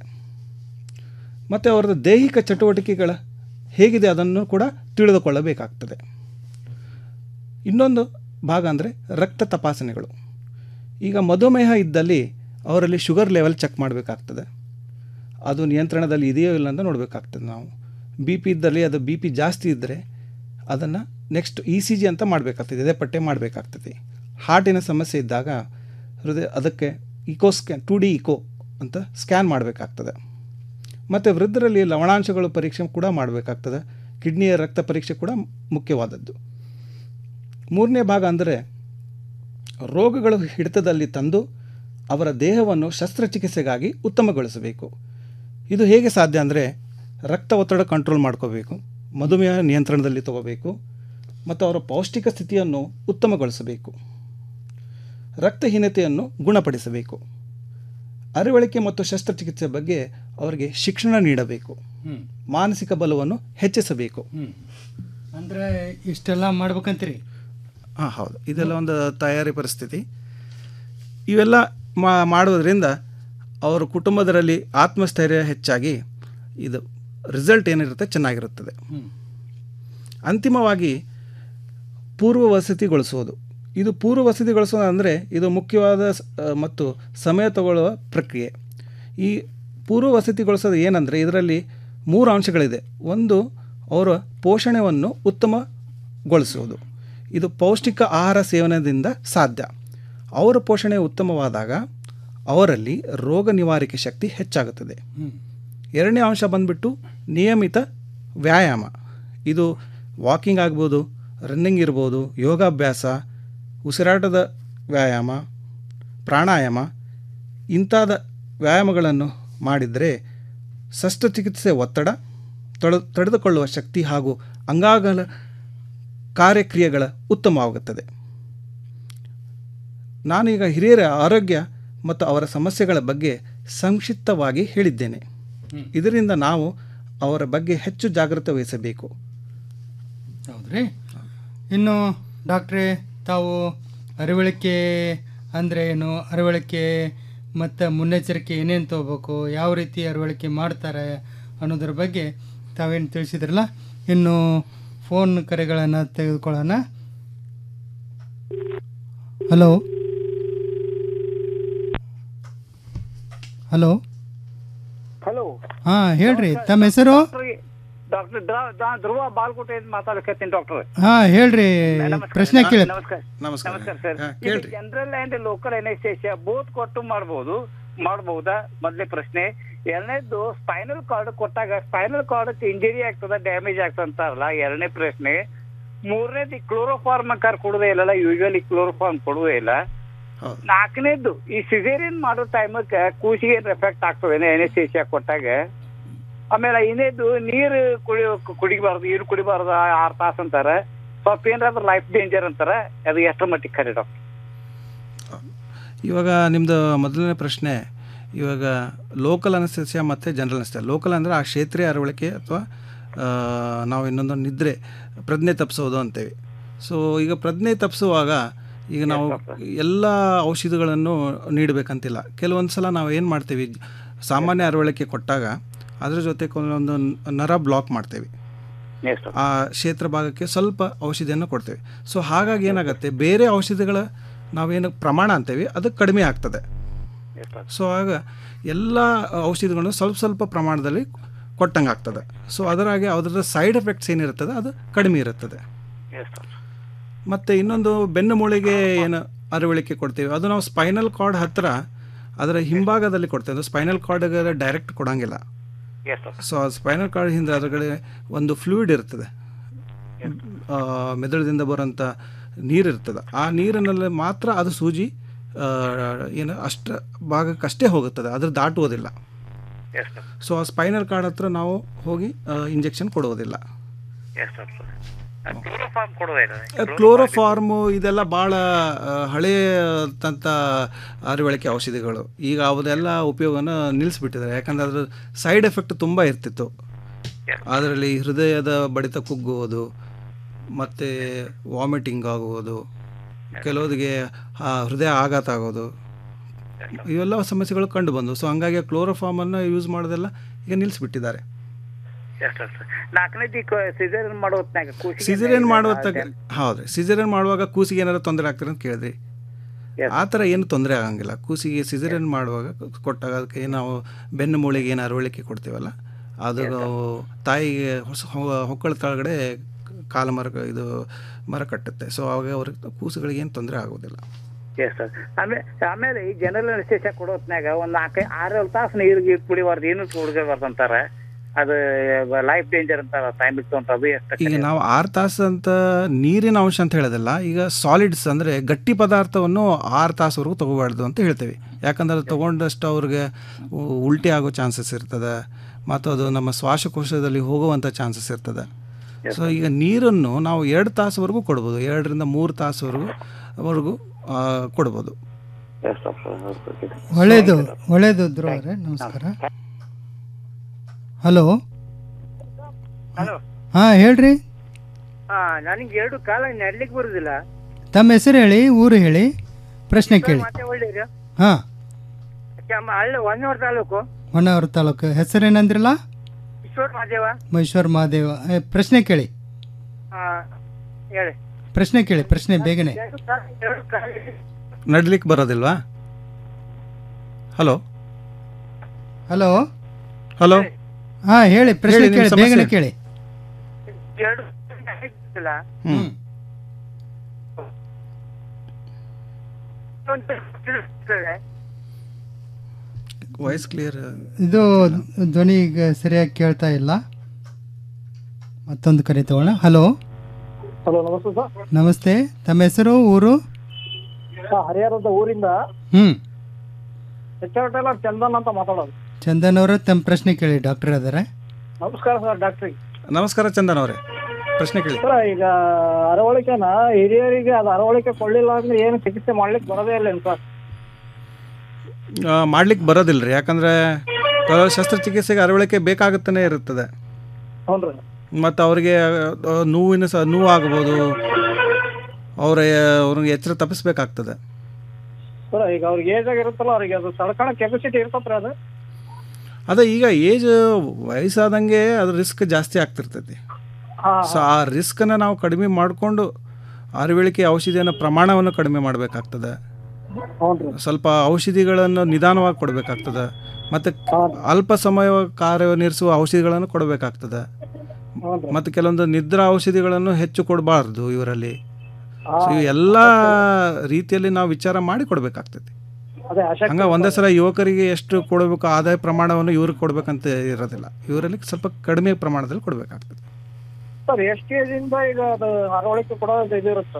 ಮತ್ತು ಅವರ ದೈಹಿಕ ಚಟುವಟಿಕೆಗಳ ಹೇಗಿದೆ ಅದನ್ನು ಕೂಡ ತಿಳಿದುಕೊಳ್ಳಬೇಕಾಗ್ತದೆ ಇನ್ನೊಂದು ಭಾಗ ಅಂದರೆ ರಕ್ತ ತಪಾಸಣೆಗಳು ಈಗ ಮಧುಮೇಹ ಇದ್ದಲ್ಲಿ ಅವರಲ್ಲಿ ಶುಗರ್ ಲೆವೆಲ್ ಚೆಕ್ ಮಾಡಬೇಕಾಗ್ತದೆ ಅದು ನಿಯಂತ್ರಣದಲ್ಲಿ ಇದೆಯೋ ಇಲ್ಲ ಅಂತ ನೋಡಬೇಕಾಗ್ತದೆ ನಾವು ಬಿ ಪಿ ಇದ್ದಲ್ಲಿ ಅದು ಬಿ ಪಿ ಜಾಸ್ತಿ ಇದ್ದರೆ ಅದನ್ನು ನೆಕ್ಸ್ಟ್ ಇ ಸಿ ಜಿ ಅಂತ ಮಾಡಬೇಕಾಗ್ತದೆ ಎದೆ ಪಟ್ಟೆ ಮಾಡಬೇಕಾಗ್ತದೆ ಹಾರ್ಟಿನ ಸಮಸ್ಯೆ ಇದ್ದಾಗ ಹೃದಯ ಅದಕ್ಕೆ echo scan two D echo ಅಂತ ಸ್ಕ್ಯಾನ್ ಮಾಡಬೇಕಾಗ್ತದೆ ಮತ್ತು ವೃದ್ಧರಲ್ಲಿ ಲವಣಾಂಶಗಳು ಪರೀಕ್ಷೆ ಕೂಡ ಮಾಡಬೇಕಾಗ್ತದೆ ಕಿಡ್ನಿಯ ರಕ್ತ ಪರೀಕ್ಷೆ ಕೂಡ ಮುಖ್ಯವಾದದ್ದು ಮೂರನೇ ಭಾಗ ಅಂದರೆ ರೋಗಗಳು ಹಿಡಿತದಲ್ಲಿ ತಂದು ಅವರ ದೇಹವನ್ನು ಶಸ್ತ್ರಚಿಕಿತ್ಸೆಗಾಗಿ ಉತ್ತಮಗೊಳಿಸಬೇಕು ಇದು ಹೇಗೆ ಸಾಧ್ಯ ಅಂದರೆ ರಕ್ತ ಒತ್ತಡ ಕಂಟ್ರೋಲ್ ಮಾಡ್ಕೋಬೇಕು ಮಧುಮೇಹ ನಿಯಂತ್ರಣದಲ್ಲಿ ತಗೋಬೇಕು ಮತ್ತು ಅವರ ಪೌಷ್ಟಿಕ ಸ್ಥಿತಿಯನ್ನು ಉತ್ತಮಗೊಳಿಸಬೇಕು ರಕ್ತಹೀನತೆಯನ್ನು ಗುಣಪಡಿಸಬೇಕು ಅರಿವಳಿಕೆ ಮತ್ತು ಶಸ್ತ್ರಚಿಕಿತ್ಸೆ ಬಗ್ಗೆ ಅವರಿಗೆ ಶಿಕ್ಷಣ ನೀಡಬೇಕು ಹ್ಮ್. ಮಾನಸಿಕ ಬಲವನ್ನು ಹೆಚ್ಚಿಸಬೇಕು ಅಂದರೆ ಇಷ್ಟೆಲ್ಲ ಮಾಡ್ಬೇಕಂತೀರಿ ಹಾಂ ಹೌದು ಇದೆಲ್ಲ ಒಂದು ತಯಾರಿ ಪರಿಸ್ಥಿತಿ ಇವೆಲ್ಲ ಮಾ ಮಾಡೋದ್ರಿಂದ ಅವರ ಕುಟುಂಬದರಲ್ಲಿ ಆತ್ಮಸ್ಥೈರ್ಯ ಹೆಚ್ಚಾಗಿ ಇದು ರಿಸಲ್ಟ್ ಏನಿರುತ್ತೆ ಚೆನ್ನಾಗಿರುತ್ತದೆ ಹ್ಮ್. ಅಂತಿಮವಾಗಿ ಪೂರ್ವ ವಸತಿಗೊಳಿಸುವುದು ಇದು ಪೂರ್ವ ವಸತಿಗೊಳಿಸೋದು ಅಂದರೆ ಇದು ಮುಖ್ಯವಾದ ಸ- ಆ, ಮತ್ತು ಸಮಯ ತಗೊಳ್ಳುವ ಪ್ರಕ್ರಿಯೆ ಈ ಪೂರ್ವ ವಸತಿಗೊಳಿಸೋದು ಏನಂದರೆ ಇದರಲ್ಲಿ ಮೂರು ಅಂಶಗಳಿದೆ ಒಂದು ಅವರ ಪೋಷಣೆಯನ್ನು ಉತ್ತಮಗೊಳಿಸುವುದು ಇದು ಪೌಷ್ಟಿಕ ಆಹಾರ ಸೇವನೆಯಿಂದ ಸಾಧ್ಯ ಅವರ ಪೋಷಣೆ ಉತ್ತಮವಾದಾಗ ಅವರಲ್ಲಿ ರೋಗ ನಿವಾರಿಕೆ ಶಕ್ತಿ ಹೆಚ್ಚಾಗುತ್ತದೆ ಹ್ಮ್. ಎರಡನೇ ಅಂಶ ಬಂದ್ಬಿಟ್ಟು ನಿಯಮಿತ ವ್ಯಾಯಾಮ ಇದು ವಾಕಿಂಗ್ ಆಗ್ಬೋದು ರನ್ನಿಂಗ್ ಇರ್ಬೋದು ಯೋಗಾಭ್ಯಾಸ ಉಸಿರಾಟದ ವ್ಯಾಯಾಮ ಪ್ರಾಣಾಯಾಮ ಇಂಥದ ವ್ಯಾಯಾಮಗಳನ್ನು ಮಾಡಿದರೆ ಶಸ್ತ್ರಚಿಕಿತ್ಸೆ ಒತ್ತಡ ತೊಡೆ ತಡೆದುಕೊಳ್ಳುವ ಶಕ್ತಿ ಹಾಗೂ ಅಂಗಾಂಗಗಳ ಕಾರ್ಯಕ್ರಿಯೆಗಳ ಉತ್ತಮವಾಗುತ್ತದೆ ನಾನೀಗ ಹಿರಿಯರ ಆರೋಗ್ಯ ಮತ್ತು ಅವರ ಸಮಸ್ಯೆಗಳ ಬಗ್ಗೆ ಸಂಕ್ಷಿಪ್ತವಾಗಿ ಹೇಳಿದ್ದೇನೆ ಹ್ಮ್. ಇದರಿಂದ ನಾವು ಅವರ ಬಗ್ಗೆ ಹೆಚ್ಚು ಜಾಗೃತೆ ವಹಿಸಬೇಕು ಹೌದ್ರಿ ಇನ್ನು ಡಾಕ್ಟ್ರೇ ತಾವು ಅರಿವಳಿಕೆ ಅಂದರೆ ಏನು ಅರಿವಳಿಕೆ ಮತ್ತು ಮುನ್ನೆಚ್ಚರಿಕೆ ಏನೇನು ತಗೋಬೇಕು ಯಾವ ರೀತಿ ಅರಿವಳಿಕೆ ಮಾಡ್ತಾರೆ ಅನ್ನೋದ್ರ ಬಗ್ಗೆ ತಾವೇನು ತಿಳಿಸಿದ್ರಲ್ಲ ಇನ್ನು ಫೋನ್ ಕರೆಗಳನ್ನು ತೆಗೆದುಕೊಳ್ಳೋಣ ಹಲೋ ಹಲೋ ಹಲೋ ಹಾಂ ಹೇಳ್ರಿ ತಮ್ಮ ಹೆಸರು ಡಾಕ್ಟರ್ ಧ್ರುವ ಬಾಲ್ಕೋಟೆ ಮಾತಾಡಕತ್ತೀನಿ ಡಾಕ್ಟರ್ ಹಾಂ ಹೇಳ್ರಿ ಪ್ರಶ್ನೆ ಕೇಳಿ ನಮಸ್ಕಾರ ನಮಸ್ಕಾರ ನಮಸ್ಕಾರ ಸರ್ ಹಾ, ಇದು ಕೇಳ್ರಿ. General and local anaesthesia both ಕೊಟ್ಟು ಮಾಡ್ಬೋದು ಮಾಡ್ಬಹುದಾ ಮೊದಲೇ ಪ್ರಶ್ನೆ ಎರಡನೇದ್ದು ಸ್ಪೈನಲ್ ಕಾರ್ಡ್ ಕೊಟ್ಟಾಗ ಸ್ಪೈನಲ್ ಕಾರ್ಡ್ ಇಂಜರಿ ಆಗ್ತದ ಡ್ಯಾಮೇಜ್ ಆಗ್ತದ ಅಂತಾರಲ್ಲ ಎರಡನೇ ಪ್ರಶ್ನೆ ಮೂರನೇದು ಕ್ಲೋರೋಫಾರ್ಮ್ ಕಾರ್ ಕೊಡುದೇ ಇಲ್ಲ ಯೂಶುವಲಿ ಕ್ಲೋರೋಫಾರ್ಮ್ ಕೊಡುದೇ ಇಲ್ಲ ನಾಲ್ಕನೇದ್ದು ಈ ಸಿಸೇರಿಯನ್ ಮಾಡೋ ಟೈಮಕ್ಕೆ ಕೂಸಿಗೆ ಏನ್ ಎಫೆಕ್ಟ್ ಆಗ್ತದೆ ಎನಸ್ತೇಷಿಯಾ ಕೊಟ್ಟಾಗ ಆಮೇಲೆ ಇನ್ನೇದು ನೀರು ಕುಡಿಯೋ ಕುಡಿಬಾರ್ದು ನೀರು ಕುಡಿಬಾರ್ದು ಆರು ತಾಸು ಅಂತಾರ ಸ್ವಲ್ಪ ಏನಾದ್ರು ಲೈಫ್ ಡೇಂಜರ್ ಅಂತಾರ ಅದು ಎಷ್ಟರ ಮಟ್ಟಿಗೆ ಖರೆ ಡಾಕ್ಟರ್ ಇವಾಗ ನಿಮ್ಮದು ಮೊದಲನೇ ಪ್ರಶ್ನೆ ಇವಾಗ ಲೋಕಲ್ ಅನಸ್ತೇಸಿಯಾ ಮತ್ತು ಜನರಲ್ ಅನಸ್ತೇಸಿಯಾ ಲೋಕಲ್ ಅಂದರೆ ಆ ಕ್ಷೇತ್ರೀಯ ಅರವಳಿಕೆ ಅಥವಾ ನಾವು ಇನ್ನೊಂದು ನಿದ್ರೆ ಪ್ರಜ್ಞೆ ತಪ್ಪಿಸೋದು ಅಂತೇವೆ ಸೊ ಈಗ ಪ್ರಜ್ಞೆ ತಪ್ಪಿಸುವಾಗ ಈಗ ನಾವು ಎಲ್ಲ ಔಷಧಿಗಳನ್ನು ನೀಡಬೇಕಂತಿಲ್ಲ ಕೆಲವೊಂದು ಸಲ ನಾವು ಏನು ಮಾಡ್ತೀವಿ ಸಾಮಾನ್ಯ ಅರವಳಿಕೆ ಕೊಟ್ಟಾಗ ಅದ್ರ ಜೊತೆ ಕೆಲವೊಂದು ನರ ಬ್ಲಾಕ್ ಮಾಡ್ತೇವೆ ಆ ಕ್ಷೇತ್ರ ಭಾಗಕ್ಕೆ ಸ್ವಲ್ಪ ಔಷಧಿಯನ್ನು ಕೊಡ್ತೇವೆ ಸೊ ಹಾಗಾಗಿ ಏನಾಗುತ್ತೆ ಬೇರೆ ಔಷಧಿಗಳ ನಾವೇನು ಪ್ರಮಾಣ ಅಂತೇವೆ ಅದು ಕಡಿಮೆ ಆಗ್ತದೆ ಸೊ ಆಗ ಎಲ್ಲ ಔಷಧಿಗಳನ್ನು ಸ್ವಲ್ಪ ಸ್ವಲ್ಪ ಪ್ರಮಾಣದಲ್ಲಿ ಕೊಟ್ಟಂಗೆ ಆಗ್ತದೆ ಸೊ ಅದರಾಗೆ ಅದರ ಸೈಡ್ ಎಫೆಕ್ಟ್ಸ್ ಏನಿರ್ತದೆ ಅದು ಕಡಿಮೆ ಇರುತ್ತದೆ ಮತ್ತು ಇನ್ನೊಂದು ಬೆನ್ನು ಮೂಳೆಗೆ ಏನು ಅರವಳಿಕೆ ಕೊಡ್ತೀವಿ ಅದು ನಾವು ಸ್ಪೈನಲ್ ಕಾರ್ಡ್ ಹತ್ತಿರ ಅದರ ಹಿಂಭಾಗದಲ್ಲಿ ಕೊಡ್ತೇವೆ ಅದು ಸ್ಪೈನಲ್ ಕಾರ್ಡ್ಗೆ ಡೈರೆಕ್ಟ್ ಕೊಡೋಂಗಿಲ್ಲ ಸೊ ಆ ಸ್ಪೈನಲ್ ಕಾರ್ಡ್ ಹಿಂದೆ ಅದರಗಡೆ ಒಂದು ಫ್ಲೂಯಿಡ್ ಇರ್ತದೆ ಆ, ಮೆದುಳಿಂದ ಬರೋಂಥ ನೀರು ಇರ್ತದೆ ಆ ನೀರಿನಲ್ಲಿ ಮಾತ್ರ ಅದು ಸೂಜಿ ಆ, ಏನು ಅಷ್ಟ ಭಾಗಕ್ಕಷ್ಟೇ ಹೋಗುತ್ತದೆ ಅದ್ರ ದಾಟುವುದಿಲ್ಲ ಸೊ ಆ ಸ್ಪೈನಲ್ ಕಾರ್ಡ್ ಹತ್ರ ನಾವು ಹೋಗಿ ಇಂಜೆಕ್ಷನ್ ಕೊಡುವುದಿಲ್ಲ ಕ್ಲೋರೋಫಾರ್ಮ್ ಕೊಡುದೇ ಇಲ್ಲ ಕ್ಲೋರೋಫಾರ್ಮು ಇದೆಲ್ಲ ಭಾಳ ಹಳೆಯಂಥ ಅರಿವಳಿಕೆ ಔಷಧಿಗಳು ಈಗ ಅವದೆಲ್ಲ ಉಪಯೋಗನ ನಿಲ್ಲಿಸ್ಬಿಟ್ಟಿದ್ದಾರೆ ಯಾಕಂದ್ರೆ ಅದ್ರ ಸೈಡ್ ಎಫೆಕ್ಟ್ ತುಂಬ ಇರ್ತಿತ್ತು ಅದರಲ್ಲಿ ಹೃದಯದ ಬಡಿತ ಕುಗ್ಗುವುದು ಮತ್ತು ವಾಮಿಟಿಂಗ್ ಆಗುವುದು ಕೆಲವರಿಗೆ ಆ ಹೃದಯ ಆಘಾತ ಆಗೋದು ಇವೆಲ್ಲ ಸಮಸ್ಯೆಗಳು ಕಂಡು ಬಂದವು ಸೊ ಹಂಗಾಗಿ ಕ್ಲೋರೋಫಾರ್ಮನ್ನು ಯೂಸ್ ಮಾಡೋದೆಲ್ಲ ಈಗ ನಿಲ್ಲಿಸ್ಬಿಟ್ಟಿದ್ದಾರೆ ಎಸ್ ಸರ್ ನಾಲ್ಕನೇದು ಸಿಸೇರಿಯನ್ ಮಾಡೋ ಹೊತ್ನ್ಯಾಗ ಕೂಸಿಗೆ ಸಿಜರೇನ್ ಏನಾಗಿದೆ? ಮಾಡುವಾಗ ಹೌದ್ರಿ ಸಿಜರೇನ್ ಮಾಡುವಾಗ ಕೂಸಿಗೆ ಏನಾದ್ರು ತೊಂದರೆ ಆಗ್ತಾರೆ ಅಂತ ಕೇಳಿದ್ರಿ ಆ ಥರ ಏನು ತೊಂದರೆ ಆಗಂಗಿಲ್ಲ ಕೂಸಿಗೆ ಸಿಜರೇನ್ ಮಾಡುವಾಗ ಕೊಟ್ಟಾಗ ಅದಕ್ಕೆ ಏನು ನಾವು ಬೆನ್ನು ಮೂಳೆಗೆ ಏನು ಅರವಳಿಕೆ ಕೊಡ್ತೀವಲ್ಲ ಅದು ತಾಯಿಗೆ ಹೊಸ ಹೊ- ಹೊಕ್ಕಳ ಕೆಳಗಡೆ ಕಾಲು ಮರ ಇದು ಮರ ಕಟ್ಟುತ್ತೆ ಸೊ ಅವಾಗ ಅವ್ರಿಗೆ ಕೂಸುಗಳಿಗೆ ಏನು ತೊಂದರೆ ಆಗೋದಿಲ್ಲ ಎಸ್ ಸರ್ ಆಮೇಲೆ ಆಮೇಲೆ ಈ ಜನರಲ್ ಅನಿಸ್ತೇಷ ಕೊಡೋ ಹೊತ್ನ್ಯಾಗ ಒಂದು ನಾಲ್ಕೈ ಆರೇಳು ತಾಸು ನೀರಿಗೆ ಕುಡಿಬಾರ್ದು ಏನು ಕುಡಿಬಾರ್ದು ಅಂತಾರೆ ಅದು ಲೈಫ್ ಡೇಂಜರ್ ಅಂತಾರ ಟೈಮ್ ಇತ್ತು ಅಂತ ಅದು ಎಷ್ಟು ಈಗ ನಾವು ಆರು ತಾಸು ಅಂತ ನೀರಿನ ಅಂಶ ಅಂತ ಹೇಳೋದಿಲ್ಲ ಈಗ ಸಾಲಿಡ್ಸ್ ಅಂದರೆ ಗಟ್ಟಿ ಪದಾರ್ಥವನ್ನು ಆರು ತಾಸುವರೆಗೂ ತಗೋಬಾರ್ದು ಅಂತ ಹೇಳ್ತೇವೆ ಯಾಕಂದ್ರೆ ಅದು ತೊಗೊಂಡಷ್ಟು ಅವ್ರಿಗೆ ಉ- ಉಲ್ಟಿ ಆಗೋ ಚಾನ್ಸಸ್ ಇರ್ತದೆ ಮತ್ತು ಅದು ನಮ್ಮ ಶ್ವಾಸಕೋಶದಲ್ಲಿ ಹೋಗುವಂಥ ಚಾನ್ಸಸ್ ಇರ್ತದೆ ಸೊ ಈಗ ನೀರನ್ನು ನಾವು ಎರಡು ತಾಸುವರೆಗೂ ಕೊಡ್ಬೋದು ಎರಡರಿಂದ ಮೂರು ತಾಸುವರೆಗೂ ವರೆಗೂ ಆ, ಕೊಡ್ಬೋದು ಒಳ್ಳೇದು ಒಳ್ಳೇದು ಧ್ರುವರೇ ನಮಸ್ಕಾರ ಹಲೋ ಹಲೋ ಹಾಂ ಹೇಳ್ರಿ ಹಾ ನನಗೆ ಎರಡು ಕಾಲ ನಡ್ಲಿಕ್ಕೆ ಬರುದಿಲ್ಲ ತಮ್ಮ ಹೆಸರು ಹೇಳಿ ಊರು ಹೇಳಿ ಪ್ರಶ್ನೆ ಕೇಳಿ ಮತ್ತೆ ಒಳ್ಳೆಯದು ಹಾಂ ಹಳ್ಳಿ ಹೊನ್ನೂರು ತಾಲೂಕು ಹೊನ್ನಾವರ ತಾಲೂಕು ಹೆಸರೇನಂದ್ರಲ್ಲ ಈಶ್ವರ್ ಮಹಾದೇವ ಮಹೇಶ್ವರ್ ಮಹಾದೇವ ಏ, ಪ್ರಶ್ನೆ ಕೇಳಿ ಹಾ ಹೇಳಿ ಪ್ರಶ್ನೆ ಕೇಳಿ ಪ್ರಶ್ನೆ ಬೇಗನೆ ಎರಡು ಕಾಲ- ಎರಡು ಕಾಲ ನಡ್ಲಿಕ್ಕೆ ಬರೋದಿಲ್ವಾ ಹಲೋ ಹಲೋ ಹಲೋ ಹಾಂ ಹೇಳಿ ಪ್ರಶ್ನೆ ಹೇಳಿ, ನಿಮ್ಮ ಕೇಳಿ ಬೇಗನೆ ಸಮಸ್ಯೆ. ಕೇಳಿ ಎರಡು ನಡೀತಿಲ್ಲ. ಹ್ಮ್ ಒಂದು ತಿಳಿಸ್ತದೆ. ವಾಯ್ಸ್ ಕ್ಲಿಯರ್ ಇದು ಧ್ವನಿ ಈಗ ಸರಿಯಾಗಿ ಕೇಳ್ತಾ ಇಲ್ಲ ಮತ್ತೊಂದು ಕರೆ ತಗೋಣ ಹಲೋ ಹಲೋ ನಮಸ್ತೆ ಸರ್ ನಮಸ್ತೆ ತಮ್ಮ ಹೆಸರು ಊರು ಸರ್ ಹರಿಹರದ ಊರಿಂದ ಹ್ಞೂ ಎಚ್ ಆರ್ ಟೈಲರ್ ಚಂದನ್ ಅಂತ ಮಾತಾಡೋದು ಚಂದನ್ ಅವರು ತಮ್ಮ ಪ್ರಶ್ನೆ ಕೇಳಿ ಡಾಕ್ಟರ್ ಅದಾರೆ ನಮಸ್ಕಾರ ಸರ್ ಡಾಕ್ಟ್ರಿ ನಮಸ್ಕಾರ ಚಂದನ್ ಅವರೇ ಪ್ರಶ್ನೆ ಕೇಳಿ ಸರ್ ಈಗ ಅರವಳಿಕೆನ ಹಿರಿಯರಿಗೆ ಅದು ಅರವಳಿಕೆ ಕೊಳ್ಳಿಲ್ಲ ಅಂದ್ರೆ ಏನು ಚಿಕಿತ್ಸೆ ಮಾಡ್ಲಿಕ್ಕೆ ಬರೋದೇ ಇಲ್ಲ ಸರ್ ಮಾಡ್ಲಿಕ್ಕೆ ಬರೋದಿಲ್ಲ ರೀ ಯಾಕಂದರೆ ಕೆಲವು ಶಸ್ತ್ರಚಿಕಿತ್ಸೆಗೆ ಅರವಳಿಕೆ ಬೇಕಾಗುತ್ತಾನೆ ಇರುತ್ತದೆ ಹ್ಞೂ ರೀ ಮತ್ತು ಅವರಿಗೆ ಆ, ನೋವಿನ ಸಹ ನೋವು ಆಗ್ಬೋದು ಅವರ ಅವ್ರಿಗೆ ಎಚ್ಚರ ತಪ್ಪಿಸ್ಬೇಕಾಗ್ತದೆ ಸರ್ ಈಗ ಅವ್ರಿಗೆ ಏಜ್ ಆಗಿರುತ್ತಲ್ಲ ಅವ್ರಿಗೆ ಅದು ತಡ್ಕೊಳೋ ಕೆಪಾಸಿಟಿ ಇರ್ತತ್ರಿ ಅದು ಅದೇ ಈಗ ಏಜ್ ವಯಸ್ಸಾದಂಗೆ ಅದ್ರ ರಿಸ್ಕ್ ಜಾಸ್ತಿ ಆಗ್ತಿರ್ತೈತಿ ಸೊ ಆ ರಿಸ್ಕನ್ನು ನಾವು ಕಡಿಮೆ ಮಾಡಿಕೊಂಡು ಅರವಳಿಕೆ ಔಷಧಿಯನ್ನು ಪ್ರಮಾಣವನ್ನು ಕಡಿಮೆ ಮಾಡಬೇಕಾಗ್ತದೆ ಸ್ವಲ್ಪ ಔಷಧಿಗಳನ್ನು ನಿಧಾನವಾಗಿ ಕೊಡಬೇಕಾಗ್ತದೆ ಮತ್ತು ಅಲ್ಪ ಸಮಯ ಕಾರ್ಯನಿರ್ಸುವ ಔಷಧಿಗಳನ್ನು ಕೊಡಬೇಕಾಗ್ತದೆ ಮತ್ತು ಕೆಲವೊಂದು ನಿದ್ರಾ ಔಷಧಿಗಳನ್ನು ಹೆಚ್ಚು ಕೊಡಬಾರ್ದು ಇವರಲ್ಲಿ ಸೊ ಎಲ್ಲ ರೀತಿಯಲ್ಲಿ ನಾವು ವಿಚಾರ ಮಾಡಿ ಕೊಡಬೇಕಾಗ್ತದೆ ಅದೇ ಅಶಕ್ತ ಹಂಗ ಒಂದೇ ಸಲ ಯುವಕರಿಗೆ ಎಷ್ಟು ಕೊಡಬೇಕು ಆದಾಯ ಪ್ರಮಾಣವನ್ನು ಇವ್ರಿಗೆ ಕೊಡ್ಬೇಕಂತ ಇರೋದಿಲ್ಲ ಇವರಲ್ಲಿ ಸ್ವಲ್ಪ ಕಡಿಮೆ ಪ್ರಮಾಣದಲ್ಲಿ ಕೊಡಬೇಕಾಗ್ತದೆ ಸರ್ ಎಷ್ಟು ಏಜ್ ಇಂದ ಈಗ ಅದು ಅರವಳಿಕೆ ಕೊಡೋದು ಇದು ಇರುತ್ತೆ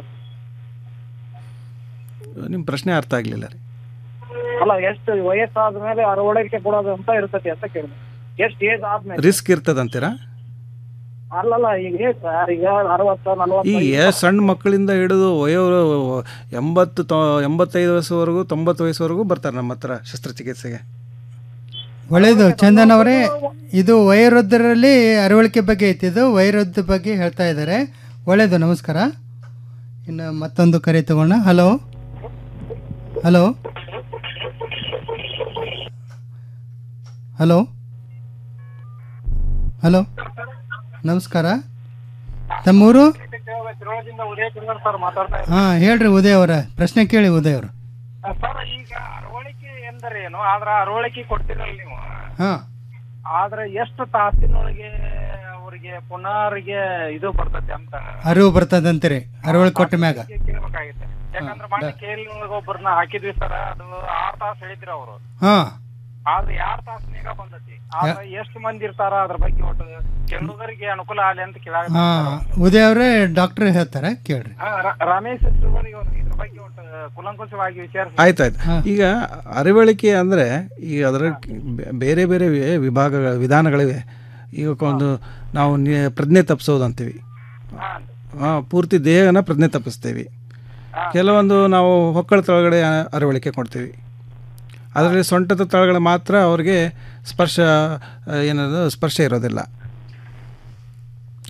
ನಿಮ್ಮ ಪ್ರಶ್ನೆ ಅರ್ಥ ಆಗಲಿಲ್ಲ ರೀ ಅಲ್ಲ ಎಷ್ಟು ವಯಸ್ಸಾದ ಮೇಲೆ ಅರವಳಿಕೆ ಕೊಡೋದು ಅಂತ ಇರ್ತೈತಿ ಅಂತ ಕೇಳಿದೆ ಎಷ್ಟು ಏಜ್ ಆದ್ಮೇಲೆ ರಿಸ್ಕ್ ಇರ್ತದಂತೀರಾ ಅಲ್ಲಲ್ಲ ಈಗ ಏನ್ ಸರ್ ಈಗ ಅರವತ್ತ ಈ ನಲ್ವತ್ತು ಏ ಸಣ್ಣ ಮಕ್ಕಳಿಂದ ಹಿಡಿದು ವಯೋ ಎಂಬತ್ತು ತೊ ಎಂಬತ್ತೈದು ವಯಸ್ಸುವರೆಗೂ ತೊಂಬತ್ತು ವಯಸ್ಸುವರೆಗೂ ಬರ್ತಾರೆ ನಮ್ಮ ಹತ್ರ ಶಸ್ತ್ರಚಿಕಿತ್ಸೆಗೆ ಒಳ್ಳೇದು ಚಂದನ್ ಅವರೇ ಇದು ವಯೋವೃದ್ಧರಲ್ಲಿ ಅರವಳಿಕೆ ಬಗ್ಗೆ ಐತಿ ಇದು ವಯೋವೃದ್ಧ ಬಗ್ಗೆ ಹೇಳ್ತಾ ಇದ್ದಾರೆ ಒಳ್ಳೇದು ನಮಸ್ಕಾರ ಇನ್ನು ಮತ್ತೊಂದು ಕರೆ ತಗೋಣ ಹಲೋ ಹಲೋ ಹಲೋ ಹಲೋ ನಮಸ್ಕಾರ ತಮ್ಮೂರು ಉದಯ ಚಂದ್ರ ಸರ್ ಮಾತಾಡ್ತಾ ಹಾಂ ಹೇಳ್ರಿ ಉದಯ್ ಅವರ ಪ್ರಶ್ನೆ ಕೇಳಿ ಉದಯ್ ಅವರು ಸರ್ ಈಗ ಅರವಳಿಕೆ ಎಂದರೇನು ಆದ್ರ ಅರವಳಿಕೆ ಕೊಡ್ತೀರಲ್ಲ ನೀವು ಹಾಂ ಆದ್ರೆ ಎಷ್ಟು ತಾಸಿನೊಳಗೆ ಅವರಿಗೆ ಪುನರ್ಗೆ ಇದು ಬರ್ತೈತೆ ಅಂತ ಅರಿವು ಬರ್ತದಂತೀರಿ ಅರವಳಿಕೆ ಕೊಟ್ಟ ಮ್ಯಾಗ ಕೇಳ್ಬೇಕಾಗಿತ್ತೆ ಯಾಕಂದ್ರೆ ಮೊನ್ನೆ ಕೇಳಿ ಒಬ್ಬರನ್ನ ಹಾಕಿದ್ವಿ ಸರ್ ಅದು ಆರ್ ತಾಸು ಹೇಳಿದ್ರಿ ಅವರು ಹಾಂ ಆದ್ರೆ ಎರಡ್ ತಾಸ್ನಾಗ ಬಂದೈತಿ ಆದ್ರೆ ಎಷ್ಟು ಮಂದಿ ಇರ್ತಾರ ಅದ್ರ ಬಗ್ಗೆ ಒಟ್ಟು ಕೆಲವರಿಗೆ ಅನುಕೂಲ ಆಗಲಿ ಅಂತ ಕೇಳಾಗ ಹಾಂ ಉದಯ್ ಅವರೇ ಡಾಕ್ಟರ್ ಹೇಳ್ತಾರೆ ಕೇಳ್ರಿ ರಮೇಶ್ ಶಿವರಿಗೆ ಅವ್ರು ಇದ್ರ ಬಗ್ಗೆ ಒಟ್ಟು ಕುಲಂಕುಷವಾಗಿ ವಿಚಾರಿಸಿ ಆಯ್ತಾಯ್ತು ಈಗ ಅರವಳಿಕೆ ಅಂದರೆ ಈಗ ಅದರ ಬೇರೆ ಬೇರೆ ವಿ- ವಿಭಾಗ ವಿಧಾನಗಳಿವೆ ಈಗ ಒಂದು ನಾವು ನಿ- ಪ್ರಜ್ಞೆ ತಪ್ಪಿಸೋದು ಅಂತೀವಿ ಆ, ಪೂರ್ತಿ ದೇಹನ ಪ್ರಜ್ಞೆ ತಪ್ಪಿಸ್ತೀವಿ ಕೆಲವೊಂದು ನಾವು ಹೊಕ್ಕಳ ತಳಗಡೆ ಆ- ಅರವಳಿಕೆ ಕೊಡ್ತೀವಿ ಅದರಲ್ಲಿ ಸೊಂಟದ ತಳಗಡೆ ಮಾತ್ರ ಅವ್ರಿಗೆ ಸ್ಪರ್ಶ ಆ, ಏನದು ಸ್ಪರ್ಶ ಇರೋದಿಲ್ಲ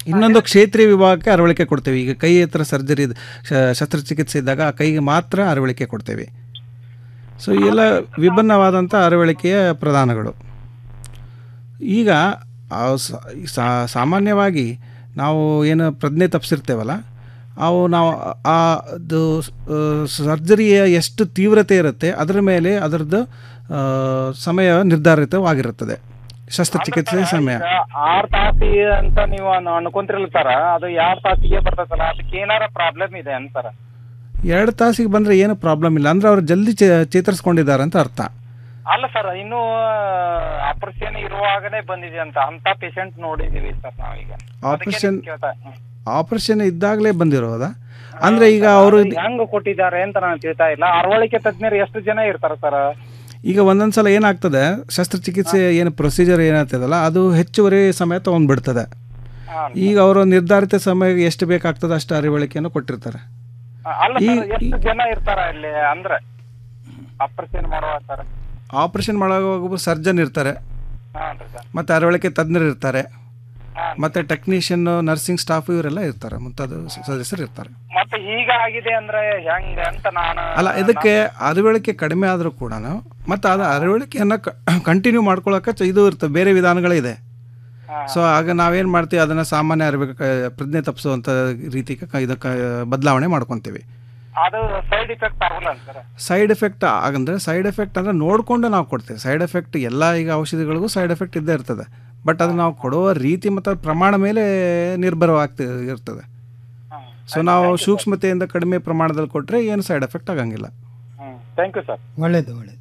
ಇನ್ನೊಂದು ಕ್ಷೇತ್ರೀಯ ವಿಭಾಗಕ್ಕೆ ಅರವಳಿಕೆ ಕೊಡ್ತೇವೆ ಈಗ ಕೈ ಹತ್ರ ಸರ್ಜರಿ ಶಸ್ತ್ರಚಿಕಿತ್ಸೆ ಇದ್ದಾಗ ಆ ಕೈಗೆ ಮಾತ್ರ ಅರವಳಿಕೆ ಕೊಡ್ತೇವೆ ಸೊ ಈ ಎಲ್ಲ ವಿಭಿನ್ನವಾದಂಥ ಅರವಳಿಕೆಯ ಪ್ರಧಾನಗಳು ಈಗ ಆ ಸ- ಸಾ- ಸಾಮಾನ್ಯವಾಗಿ ನಾವು ಏನು ಪ್ರಜ್ಞೆ ತಪ್ಪಿಸಿರ್ತೇವಲ್ಲ ಅವು ನಾವು ಆ ಅದು ಸರ್ಜರಿಯ ಎಷ್ಟು ತೀವ್ರತೆ ಇರುತ್ತೆ ಅದರ ಮೇಲೆ ಅದರದ್ದು ಆ, ಸಮಯ ನಿರ್ಧಾರಿತವಾಗಿರುತ್ತದೆ ಶಸ್ತ್ರಚಿಕಿತ್ಸೆ ಸಮಯ ಈಗ ಆರ್ ತಾಸಿ ಅಂತ ನೀವು ಅನ್- ಅನ್ಕೊಂತಿರಲ್ಲ ಸರ್ ಅದು ಎರಡ್ ತಾಸಿಗೆ ಬರ್ತದಲ್ಲ ಅದಕ್ಕೆ ಏನಾರ ಪ್ರಾಬ್ಲಮ್ ಇದೆ ಅಂತಾರ ಎರಡು ತಾಸಿಗೆ ಬಂದರೆ ಏನು ಪ್ರಾಬ್ಲಮ್ ಇಲ್ಲ ಅಂದರೆ ಅವ್ರು ಜಲ್ದಿ ಚೇ- ಚೇತರಿಸ್ಕೊಂಡಿದ್ದಾರೆ ಅಂತ ಅರ್ಥ ಅಲ್ಲ ಸರ್ ಇನ್ನು ಆಪರೇಷನ್ ಇರುವಾಗನೇ ಬಂದಿದೆ ಅಂತ ಅಂತ ಪೇಷಂಟ್ ನೋಡಿದೀವಿ ಸರ್ ನಾವೀಗ ಅದಕ್ಕೆ ಆಪರೇಷನ್ ನಿಮ್ಗ್ ಕೇಳ್ತಾ ಹ್ಮ್. ಆಪರೇಷನ್ ಇದ್ದಾಗಲೇ ಬಂದಿರೋದಾ ಅಂದರೆ ಈಗ ಅವರು ಅದು ಹೆಂಗ್ ಕೊಟ್ಟಿದ್ದಾರೆ ಅಂತ ನಾನು ತಿಳ್ತಾ ಇಲ್ಲ ಅರವಳಿಕೆ ತಜ್ಞರು ಎಷ್ಟು ಜನ ಇರ್ತಾರ ಸರ್ ಈಗ ಒಂದೊಂದು ಸಲ ಏನಾಗ್ತದೆ ಶಸ್ತ್ರಚಿಕಿತ್ಸೆ ಏನು ಪ್ರೊಸೀಜರ್ ಏನಾಗ್ತದಲ್ಲ ಅದು ಹೆಚ್ಚುವರಿ ಸಮಯ ತೊಗೊಂಡ್ಬಿಡ್ತದೆ ಈಗ ಅವರು ನಿರ್ಧಾರಿತ ಸಮಯ ಎಷ್ಟು ಬೇಕಾಗ್ತದೆ ಅಷ್ಟು ಅರಿವಳಿಕೆಯನ್ನು ಕೊಟ್ಟಿರ್ತಾರೆ ಅಲ್ಲ ಸರ್ ಎಷ್ಟು ಜನ ಇರ್ತಾರ ಇಲ್ಲಿ ಅಂದ್ರೆ ಆಪರೇಷನ್ ಮಾಡುವ ಸರ್ ಆಪರೇಷನ್ ಮಾಡುವಾಗ ಸರ್ಜನ್ ಇರ್ತಾರೆ ಹಾನ್ರಿ ಸರ್ ಮತ್ತು ಅರವಳಿಕೆ ತಜ್ಞರು ಇರ್ತಾರೆ ಮತ್ತು ಟೆಕ್ನಿಷಿಯನ್ ನರ್ಸಿಂಗ್ ಸ್ಟಾಫ್ ಇವರೆಲ್ಲ ಇರ್ತಾರೆ ಮುಂತಾದ ಸದಸ್ಯರು ಇರ್ತಾರೆ ಮತ್ತೆ ಈಗ ಆಗಿದೆ ಅಂದ್ರೆ ಹೆಂಗ ಅಂತ ನಾನು ಅಲ್ಲ ಇದಕ್ಕೆ ಅರಿವಳಿಕೆ ಕಡಿಮೆ ಆದರೂ ಕೂಡ ಮತ್ತು ಅದು ಅರಿವಳಿಕೆಯನ್ನು ಕಂಟಿನ್ಯೂ ಮಾಡ್ಕೊಳ್ಳೋಕೆ ಚ- ಇದು ಇರ್ತದೆ ಬೇರೆ ವಿಧಾನಗಳಿದೆ ಸೊ ಆಗ ನಾವೇನು ಮಾಡ್ತೀವಿ ಅದನ್ನು ಸಾಮಾನ್ಯ ಅರಿವಳಿಕೆ ಪ್ರಜ್ಞೆ ತಪ್ಪಿಸುವಂಥ ರೀತಿ ಇದಕ್ಕೆ ಬದಲಾವಣೆ ಮಾಡ್ಕೊತೀವಿ ಅದು ಸೈಡ್ ಇಫೆಕ್ಟ್ ಬರಲ್ಲ ಸರ್ ಸೈಡ್ ಎಫೆಕ್ಟ್ ಆಗಂದ್ರೆ ಸೈಡ್ ಎಫೆಕ್ಟ್ ಅಂದರೆ ನೋಡಿಕೊಂಡು ನಾವು ಕೊಡ್ತೇವೆ ಸೈಡ್ ಎಫೆಕ್ಟ್ ಎಲ್ಲ ಈಗ ಔಷಧಿಗಳಿಗೂ ಸೈಡ್ ಎಫೆಕ್ಟ್ ಇದ್ದೇ ಇರ್ತದೆ ಬಟ್ ಅದು ನಾವು ಕೊಡುವ ರೀತಿ ಮತ್ತು ಅದ್ರ ಪ್ರಮಾಣ ಮೇಲೆ ನಿರ್ಭರವಾಗ್ತಿ ಇರ್ತದೆ ಸೊ ನಾವು ಸೂಕ್ಷ್ಮತೆಯಿಂದ ಕಡಿಮೆ ಪ್ರಮಾಣದಲ್ಲಿ ಕೊಟ್ಟರೆ ಏನು ಸೈಡ್ ಎಫೆಕ್ಟ್ ಆಗಂಗಿಲ್ಲ ಥ್ಯಾಂಕ್ ಯು ಸರ್ ಒಳ್ಳೇದು ಒಳ್ಳೇದು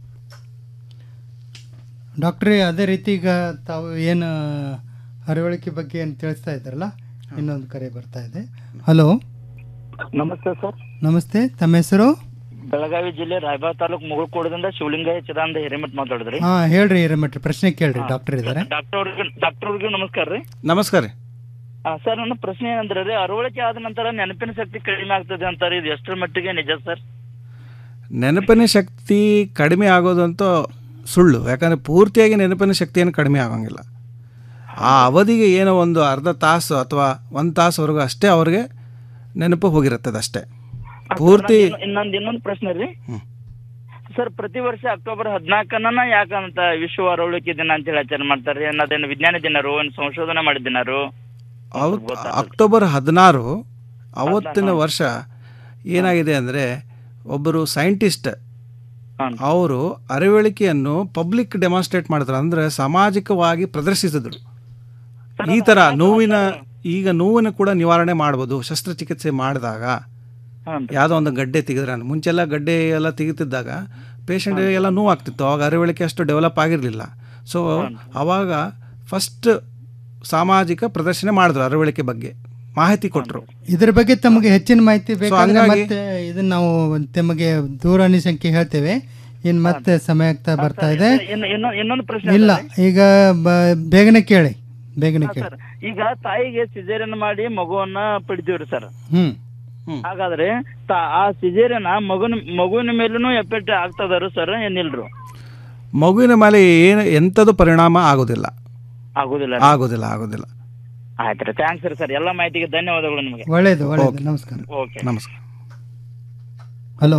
ಡಾಕ್ಟ್ರೇ ಅದೇ ರೀತಿ ಈಗ ತಾವು ಏನು ಅರವಳಿಕೆ ಬಗ್ಗೆ ಏನು ತಿಳಿಸ್ತಾ ಇದ್ದಾರಲ್ಲ ಇನ್ನೊಂದು ಕರೆ ಬರ್ತಾ ಇದೆ ಹಲೋ ನಮಸ್ತೆ ಸರ್ ನಮಸ್ತೆ ತಮ್ಮ ಹೆಸರು ಬೆಳಗಾವಿ ಜಿಲ್ಲೆ ರಾಯಬಾಗ್ ತಾಲೂಕು ಮುಗುಳ್ಕೋಡದಿಂದ ಶಿವಲಿಂಗಯ್ಯ ಚಿದಾನಂದ ಹಿರೇಮಠ್ ಮಾತಾಡಿದ್ರಿ ಹಾ ಹೇಳ್ರಿ ಹಿರೇಮಠ್ರಿ ಪ್ರಶ್ನೆ ಕೇಳ್ರಿ ಡಾಕ್ಟರ್ ಇದ್ದಾರೆ ಡಾಕ್ಟರ್ ಅವ್ರಿಗೆ ಡಾಕ್ಟರ್ ಅವ್ರಿಗೂ ನಮಸ್ಕಾರ ರೀ ನಮಸ್ಕಾರ ರೀ ಸರ್ ನನ್ನ ಪ್ರಶ್ನೆ ಏನಂದ್ರೆ ರೀ ಅರವಳಿಕೆ ಆದ ನಂತರ ನೆನಪಿನ ಶಕ್ತಿ ಕಡಿಮೆ ಆಗ್ತದೆ ಅಂತಾರೆ ಇದು ಎಷ್ಟರ ಮಟ್ಟಿಗೆ ನಿಜ ಸರ್ ನೆನಪಿನ ಶಕ್ತಿ ಕಡಿಮೆ ಆಗೋದಂತೂ ಸುಳ್ಳು ಯಾಕಂದರೆ ಪೂರ್ತಿಯಾಗಿ ನೆನಪಿನ ಶಕ್ತಿಯನ್ನು ಕಡಿಮೆ ಆಗಂಗಿಲ್ಲ ಆ ಅವಧಿಗೆ ಏನೋ ಒಂದು ಅರ್ಧ ತಾಸು ಅಥವಾ ಒಂದು ತಾಸುವರೆಗೂ ಅಷ್ಟೇ ಅವ್ರಿಗೆ ನೆನಪು ಹೋಗಿರುತ್ತದೆ ಅಷ್ಟೇ ಪೂರ್ತಿ ಇನ್ನೊಂದು ಇನ್ನೊಂದು ಪ್ರಶ್ನೆ ರೀ ಸರ್ ಪ್ರತಿ ವರ್ಷ ಅಕ್ಟೋಬರ್ ಹದಿನಾಲ್ಕನ ಯಾಕಂತ ವಿಶ್ವ ಅರವಳಿಕೆ ದಿನ ಅಂತ ಹೇಳಿ ಆಚರಣೆ ಮಾಡ್ತಾರೆ ಅನ್ನೋದೇನು ವಿಜ್ಞಾನ ದಿನರು ಏನು ಸಂಶೋಧನೆ ಮಾಡಿದ ದಿನರು ಅವತ್ತು ಅಕ್ಟೋಬರ್ ಹದಿನಾರು ಅವತ್ತಿನ ವರ್ಷ ಏನಾಗಿದೆ ಅಂದರೆ ಒಬ್ಬರು ಸೈಂಟಿಸ್ಟ್ ಅವರು ಅರವಳಿಕೆಯನ್ನು ಪಬ್ಲಿಕ್ ಡೆಮಾನ್ಸ್ಟ್ರೇಟ್ ಮಾಡಿದ್ರು ಅಂದರೆ ಸಾಮಾಜಿಕವಾಗಿ ಪ್ರದರ್ಶಿಸಿದ್ರು ಈ ಥರ ನೋವಿನ ಈಗ ನೋವಿನ ಕೂಡ ನಿವಾರಣೆ ಮಾಡ್ಬೋದು ಶಸ್ತ್ರಚಿಕಿತ್ಸೆ ಮಾಡಿದಾಗ ಯಾವುದೋ ಒಂದು ಗಡ್ಡೆ ತೆಗೆದ್ರೆ ಮುಂಚೆಲ್ಲ ಗಡ್ಡೆ ಎಲ್ಲ ತೆಗಿತಿದ್ದಾಗ ಪೇಷಂಟ್ ಎಲ್ಲ ನೋವಾಗ್ತಿತ್ತು ಅವಾಗ ಅರವಳಿಕೆ ಅಷ್ಟು ಡೆವಲಪ್ ಆಗಿರಲಿಲ್ಲ ಸೊ ಅವಾಗ ಫಸ್ಟ್ ಸಾಮಾಜಿಕ ಪ್ರದರ್ಶನ ಮಾಡಿದ್ರು ಅರವಳಿಕೆ ಬಗ್ಗೆ ಮಾಹಿತಿ ಕೊಟ್ಟರು ಇದ್ರ ಬಗ್ಗೆ ತಮಗೆ ಹೆಚ್ಚಿನ ಮಾಹಿತಿ ಬೇಕಾದ್ರೆ ಹಂಗಾಗಿ- ಮತ್ತೆ ಇದನ್ನ ನಾವು ತಮಗೆ ದೂರವಾಣಿ ಸಂಖ್ಯೆ ಹೇಳ್ತೇವೆ ಇನ್ ಮತ್ತೆ ಸಮಯ ಆಗ್ತಾ ಬರ್ತಾ ಇದೆ ಇನ್ನು ಇನ್ನೊಂದು ಇನ್ನೊಂದು ಪ್ರಶ್ನೆ ಇಲ್ಲ ಅದ ರೀ? ಈಗ ಬ- ಬೇಗನೆ ಕೇಳಿ ಬೇಗನೆ ಕೇಳಿ ಸರ್ ಈಗ ತಾಯಿಗೆ ಸಿಜೇರಿಯನ್ ಮಾಡಿ ಮಗುವನ್ನ ಪಡಿತೀವ್ರಿ ಸರ್ ಹ್ಮ್ ಹಾಗಾದ್ರೆ ತಾ- ಆ ಸಿಜೇರಿಯನ್ ಮಗುನ ಮಗುವಿನ ಮೇಲೂ ಎಫೆಕ್ಟ್ ಆಗ್ತದಾರು ಸರ್ ಏನಿಲ್ರು ಮಗುವಿನ ಮೇಲೆ ಏನು ಎಂಥದ್ದು ಪರಿಣಾಮ ಆಗೋದಿಲ್ಲ ಆಗುದಿಲ್ಲ ಆಗೋದಿಲ್ಲ ಆಗೋದಿಲ್ಲ ಆಯ್ತು ರೀ ಥ್ಯಾಂಕ್ಸ್ ರೀ ಸರ್ ಎಲ್ಲ ಮಾಹಿತಿಗೆ ಧನ್ಯವಾದಗಳು ನಿಮಗೆ ಒಳ್ಳೇದು ಒಳ್ಳೇದು Okay. ನಮಸ್ಕಾರ ಓಕೆ ನಮಸ್ಕಾರ ಹಲೋ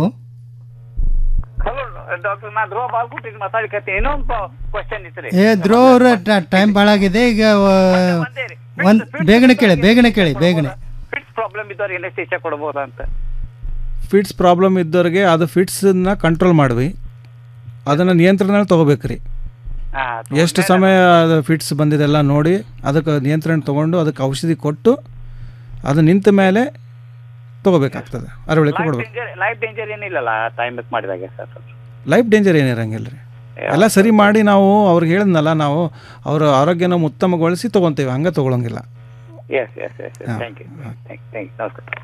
ಹಲೋ ಡಾಕ್ಟರ್ ನಾ ಧ್ರುವ ಬಾಲ್ಕುಟಿಗೆ ಮಾತಾಡ್ಕತ್ತಿ ಇನ್ನೊಂದು ಕ್ವಶನ್ ಇತ್ತು ರೀ ಏ ಧ್ರುವ ಅವ್ರ ಟೈಮ್ ಭಾಳ ಆಗಿದೆ ಈಗ ಆ, ಒಂದ್ ಬೇಗನೆ ಕೇಳಿ ಬೇಗನೆ ಕೇಳಿ ಬೇಗನೆ ಫಿಟ್ಸ್ ಪ್ರಾಬ್ಲಮ್ ಇದ್ದವ್ರಿಗೆ ಎನಸ್ತೇಷಿಯಾ ಕೊಡ್ಬೋದಾ ಅಂತ ಫಿಟ್ಸ್ ಪ್ರಾಬ್ಲಮ್ ಇದ್ದವ್ರಿಗೆ ಅದು ಫಿಟ್ಸನ್ನ ಕಂಟ್ರೋಲ್ ಮಾಡ್ವಿ ಅದನ್ನು ನಿಯಂತ್ರಣ ತಗೋಬೇಕು ರೀ ಹಾ ಎಷ್ಟು ಸಮಯ ಅದು ಫಿಟ್ಸ್ ಬಂದಿದೆಲ್ಲ ನೋಡಿ ಅದಕ್ಕೆ ನಿಯಂತ್ರಣ ತಗೊಂಡು ಅದಕ್ಕೆ ಔಷಧಿ ಕೊಟ್ಟು ಅದು ನಿಂತ ಮೇಲೆ ತಗೋಬೇಕಾಗ್ತದೆ ಅರವಳಿಕೆ ಕೊಡ್ಬೇಕು ಲೈಫ್ ಡೇಂಜರ್ ಏನಿಲ್ಲಲ್ಲ ಟೈಮ್ ಮಾಡಿದಾಗ ಸರ್ ಲೈಫ್ ಡೇಂಜರ್ ಏನಿರಂಗಿಲ್ಲ ರೀ ಎಲ್ಲ ಸರಿ ಮಾಡಿ ನಾವು ಅವ್ರಿಗೆ ಹೇಳಿದ್ನಲ್ಲ ನಾವು ಅವರ ಆರೋಗ್ಯನ ಉತ್ತಮಗೊಳಿಸಿ ತೊಗೊತೇವೆ ಹಂಗೆ ತೊಗೊಳಂಗಿಲ್ಲ yes yes yes thank you thank thank ನಮಸ್ಕಾರ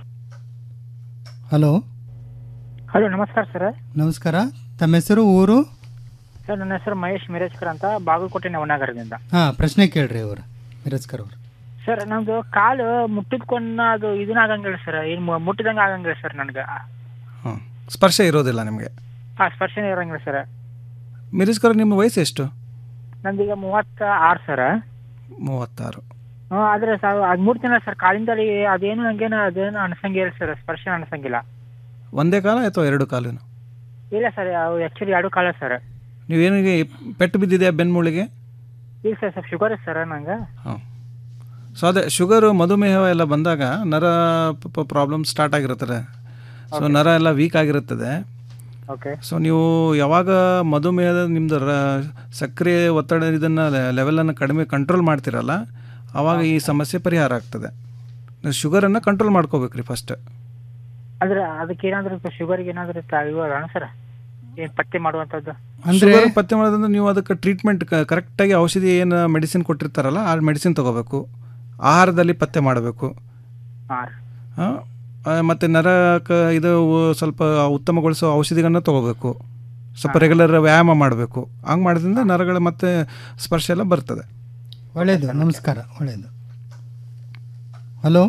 ಹಲೋ ಹಲೋ ನಮಸ್ಕಾರ ಸರ್ ನಮಸ್ಕಾರ ತಮ್ಮ ಹೆಸರು ಊರು ಸರ್ ನನ್ನ ಹೆಸರು ಮಹೇಶ್ ಮಿರೇಜ್ಕರ್ ಅಂತ ಬಾಗಲಕೋಟೆ ನವನಗರದಿಂದ ಹಾ ಪ್ರಶ್ನೆ ಕೇಳ್ರಿ ಅವರು ಮಿರಜ್ಕರ್ ಅವರು ಸರ್ ನಮ್ದು ಕಾಲು ಮುಟ್ಟಿದ್ಕೊಂಡ ಅದು ಇದನ್ನ ಆಗಂಗಿಲ್ಲ ಸರ್ ಏನು ಮುಟ್ಟಿದಂಗೆ ಆಗಂಗಿಲ್ಲ ಸರ್ ನನಗೆ ಸ್ಪರ್ಶ ಇರೋದಿಲ್ಲ ನಿಮಗೆ ಆ ಸ್ಪರ್ಶನೇ ಇರಂಗಿಲ್ಲ ಸರ್ ಮಿರಿಸ್ಕರ್ ನಿಮ್ಮ ವಯಸ್ಸು ಎಷ್ಟು ನಂದೀಗ ಮೂವತ್ತ ಆರು ಸರ್ ಮೂವತ್ತಾರು ಹ್ಞೂ ಆದ್ರೆ ಸರ್ ಅದು ಮೂಡ್ತಿನ ಸರ್ ಕಾಲಿಂದಲ್ಲಿ ಅದೇನು ಹಂಗೇನು ಅದೇನು ಅನ್ಸಂಗಿಲ್ಲ ಸರ್ ಸ್ಪರ್ಶ ಅನ್ಸಂಗಿಲ್ಲ ಒಂದೇ ಕಾಲ ಅಥವಾ ಎರಡು ಕಾಲಿನ ಇಲ್ಲ ಸರ್ ಅವು ಆ್ಯಕ್ಚುಲಿ ಎರಡು ಕಾಲ ಸರ್ ನೀವೇನಿಗೆ ಪೆಟ್ಟು ಬಿದ್ದಿದೆಯಾ ಬೆನ್ಮೂಳಿಗೆ ಇಲ್ಲ ಸರ್ ಸ್ವಲ್ಪ ಶುಗರ್ ಇದೆ ಸರ್ ನಂಗೆ ಹಾಂ ಸೊ ಅದೇ ಶುಗರು ಮಧುಮೇಹ ಎಲ್ಲ ಬಂದಾಗ ನರ ಪ್ರಾಬ್ಲಮ್ ಸ್ಟಾರ್ಟ್ ಆಗಿರುತ್ತದೆ ಸೊ ನರ ಎಲ್ಲ ವೀಕ್ ಆಗಿರುತ್ತದೆ ಓಕೆ ಸೊ ನೀವು ಯಾವಾಗ ಮಧುಮೇಹದ ನಿಮ್ಮದು ರ ಸಕ್ಕರೆ ಒತ್ತಡ ಇದನ್ನು ಲೆವೆಲನ್ನು ಕಡಿಮೆ ಕಂಟ್ರೋಲ್ ಮಾಡ್ತಿರಲ್ಲ ಆವಾಗ ಈ ಸಮಸ್ಯೆ ಪರಿಹಾರ ಆಗ್ತದೆ ಶುಗರನ್ನು ಕಂಟ್ರೋಲ್ ಮಾಡ್ಕೋಬೇಕ್ರಿ ಫಸ್ಟ್ ಅಂದ್ರೆ ಅದಕ್ಕೆ ಏನಾದ್ರು ಶುಗರ್ಗೆ ಏನಾದ್ರು ಇವಾಗ ಸರ್ ಏನು ಪತ್ತೆ ಮಾಡುವಂಥದ್ದು ಶುಗರ್ ಪತ್ತೆ ಮಾಡೋದಂದ್ರೆ ನೀವು ಅದಕ್ಕೆ ಟ್ರೀಟ್ಮೆಂಟ್ ಕರೆಕ್ಟಾಗಿ ಔಷಧಿ ಏನು ಮೆಡಿಸಿನ್ ಕೊಟ್ಟಿರ್ತಾರಲ್ಲ ಆ ಮೆಡಿಸಿನ್ ತೊಗೋಬೇಕು ಆಹಾರದಲ್ಲಿ ಪತ್ತೆ ಮಾಡಬೇಕು ಹಾಂ ಮತ್ತು ನರ ಕ ಇದು ಸ್ವಲ್ಪ ಉತ್ತಮಗೊಳಿಸೋ ಔಷಧಿಗಳನ್ನ ತೊಗೋಬೇಕು ಸ್ವಲ್ಪ ರೆಗ್ಯುಲರ್ ವ್ಯಾಯಾಮ ಮಾಡಬೇಕು ಹಂಗೆ ಮಾಡೋದ್ರಿಂದ ನರಗಳ ಮತ್ತೆ ಸ್ಪರ್ಶ ಎಲ್ಲ ಬರ್ತದೆ ಒಳ್ಳೆಯದು ನಮಸ್ಕಾರ ಒಳ್ಳೆಯದು ಹಲೋ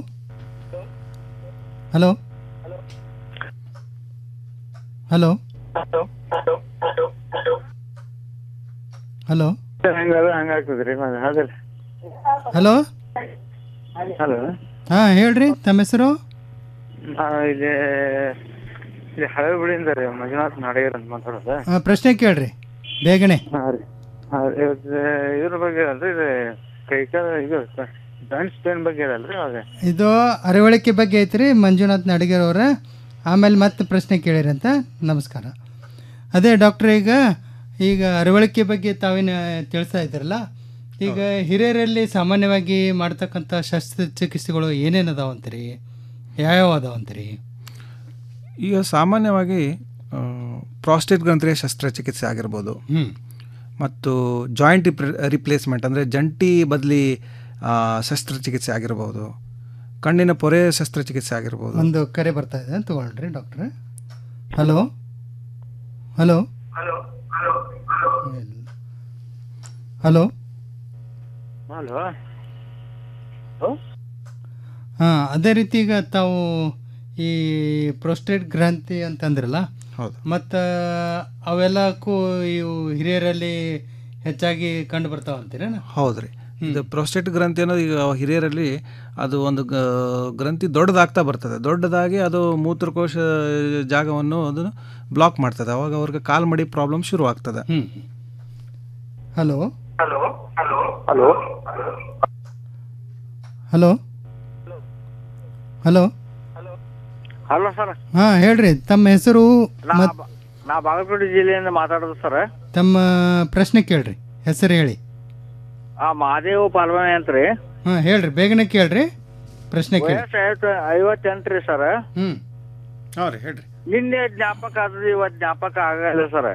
ಹಲೋ ಹಲೋ ಹಲೋ ಹಂಗದ ಹಂಗಾಗ್ತದ್ರಿ ಅದ್ರ ಹಲೋ ಹಲೋ ಹಾಂ ಹೇಳ್ರಿ ತಮ್ಮ ಹೆಸರು ಇಲ್ಲಿ ಇಲ್ಲಿ ಹಳೆಬುಳಿಯಿಂದ ರೀ ಮಂಜುನಾಥ್ ನಾಡಗೇರ್ ಅಂತ ಮಾತಾಡೋದು ಆ, ಪ್ರಶ್ನೆ ಕೇಳ್ರಿ ಬೇಗನೆ ಹಾಂ ರೀ ಹಾಂ ಇವತ್ತು ಇದ್ರ ಬಗ್ಗೆ ಅಲ್ರಿ ಇದು ಕೈಕಾಲ ಇದು ಜಾಯಿಂಟ್ಸ್ ಪೇನ್ ಬಗ್ಗೆ ಅಲ್ರಿ ಅವಾಗ ಇದು ಅರವಳಿಕೆ ಬಗ್ಗೆ ಐತ್ರಿ ಮಂಜುನಾಥ್ ನಡಗೇರ್ ಅವರ ಆಮೇಲೆ ಮತ್ತೆ ಪ್ರಶ್ನೆ ಕೇಳಿರಿ ಅಂತ ನಮಸ್ಕಾರ ಅದೇ ಡಾಕ್ಟ್ರ್ ಈಗ ಈಗ ಅರವಳಿಕೆ ಬಗ್ಗೆ ತಾವೇನು ತಿಳಿಸ್ತಾ ಇದ್ದೀರಲ್ಲ ಈಗ ಹಿರಿಯರಲ್ಲಿ ಸಾಮಾನ್ಯವಾಗಿ ಮಾಡ್ತಕ್ಕಂಥ ಶಸ್ತ್ರಚಿಕಿತ್ಸೆಗಳು ಏನೇನು ಅದಾವಂತ್ರಿ ಯಾವ್ಯಾವ ಅದಾವಂತ್ರಿ ಈಗ ಸಾಮಾನ್ಯವಾಗಿ ಪ್ರಾಸ್ಟೇಟ್ ಗ್ರಂಥಿಯ ಶಸ್ತ್ರಚಿಕಿತ್ಸೆ ಆಗಿರ್ಬೋದು ಹ್ಮ್. ಮತ್ತು ಜಾಯಿಂಟ್ ರಿಪ್ಲೇಸ್ಮೆಂಟ್ ಅಂದರೆ ಜಂಟಿ ಬದಲಿ ಶಸ್ತ್ರಚಿಕಿತ್ಸೆ ಆಗಿರ್ಬೋದು ಕಣ್ಣಿನ ಪೊರೆ ಶಸ್ತ್ರಚಿಕಿತ್ಸೆ ಆಗಿರ್ಬೋದು ಒಂದು ಕರೆ ಬರ್ತಾ ಇದೆ ತಗೊಳ್ರಿ ಡಾಕ್ಟ್ರೆ ಹಲೋ ಹಲೋ ಹಲೋ ಹಲೋ ಹಾಂ ಅದೇ ರೀತಿ ಈಗ ತಾವು ಈ ಪ್ರೊಸ್ಟೇಟ್ ಗ್ರಂಥಿ ಅಂತಂದ್ರಲ್ಲ ಹೌದು ಮತ್ತು ಅವೆಲ್ಲಕ್ಕೂ ಇವು ಹಿರಿಯರಲ್ಲಿ ಹೆಚ್ಚಾಗಿ ಕಂಡು ಬರ್ತಾವ ಅಂತೀರೇನ ಹೌದ್ರಿ ಇದು ಪ್ರೊಸ್ಟೇಟ್ ಗ್ರಂಥಿ ಅನ್ನೋದು ಈಗ ಹಿರಿಯರಲ್ಲಿ ಅದು ಒಂದು ಗ- ಗ್ರಂಥಿ ದೊಡ್ಡದಾಗ್ತಾ ಬರ್ತದೆ ದೊಡ್ಡದಾಗಿ ಅದು ಮೂತ್ರಕೋಶ ಜಾಗವನ್ನು ಅದನ್ನು ಬ್ಲಾಕ್ ಮಾಡ್ತದೆ ಅವಾಗ ಅವ್ರಿಗೆ ಕಾಲ್ ಮಡಿ ಪ್ರಾಬ್ಲಮ್ ಶುರು ಆಗ್ತದೆ hello hello hello hello hello hello sir ಹಾಂ ಹೇಳ್ರಿ ತಮ್ಮ ಹೆಸರು ನಾ ಮತ್ತು ನಾ ಬಾಗಲಕೋಟೆ ಜಿಲ್ಲೆಯಿಂದ ಮಾತಾಡೋದು ಸರ್ ತಮ್ಮ ಪ್ರಶ್ನೆ ಕೇಳ್ರಿ ಹೆಸರು ಹೇಳಿ ಆ ಮಹಾದೇವ್ ಪಾಲ್ವಾನೆ ಅಂತ ರೀ ಹಾಂ ಹೇಳ್ರಿ ಬೇಗನೆ ಕೇಳ್ರಿ ಪ್ರಶ್ನೆ ಕೇಳಿ ವಯಸ್ಸು ಐವತ್ತು ಐವತ್ತೆಂಟು ರೀ ಸರ್ ಹ್ಞೂ ಹಾಂ ರೀ ಹೇಳ್ರಿ ನಿನ್ನೆ ಜ್ಞಾಪಕ ಆದ್ರೆ ಇವತ್ತು ಜ್ಞಾಪಕ ಆಗಲ್ಲ ಸರ್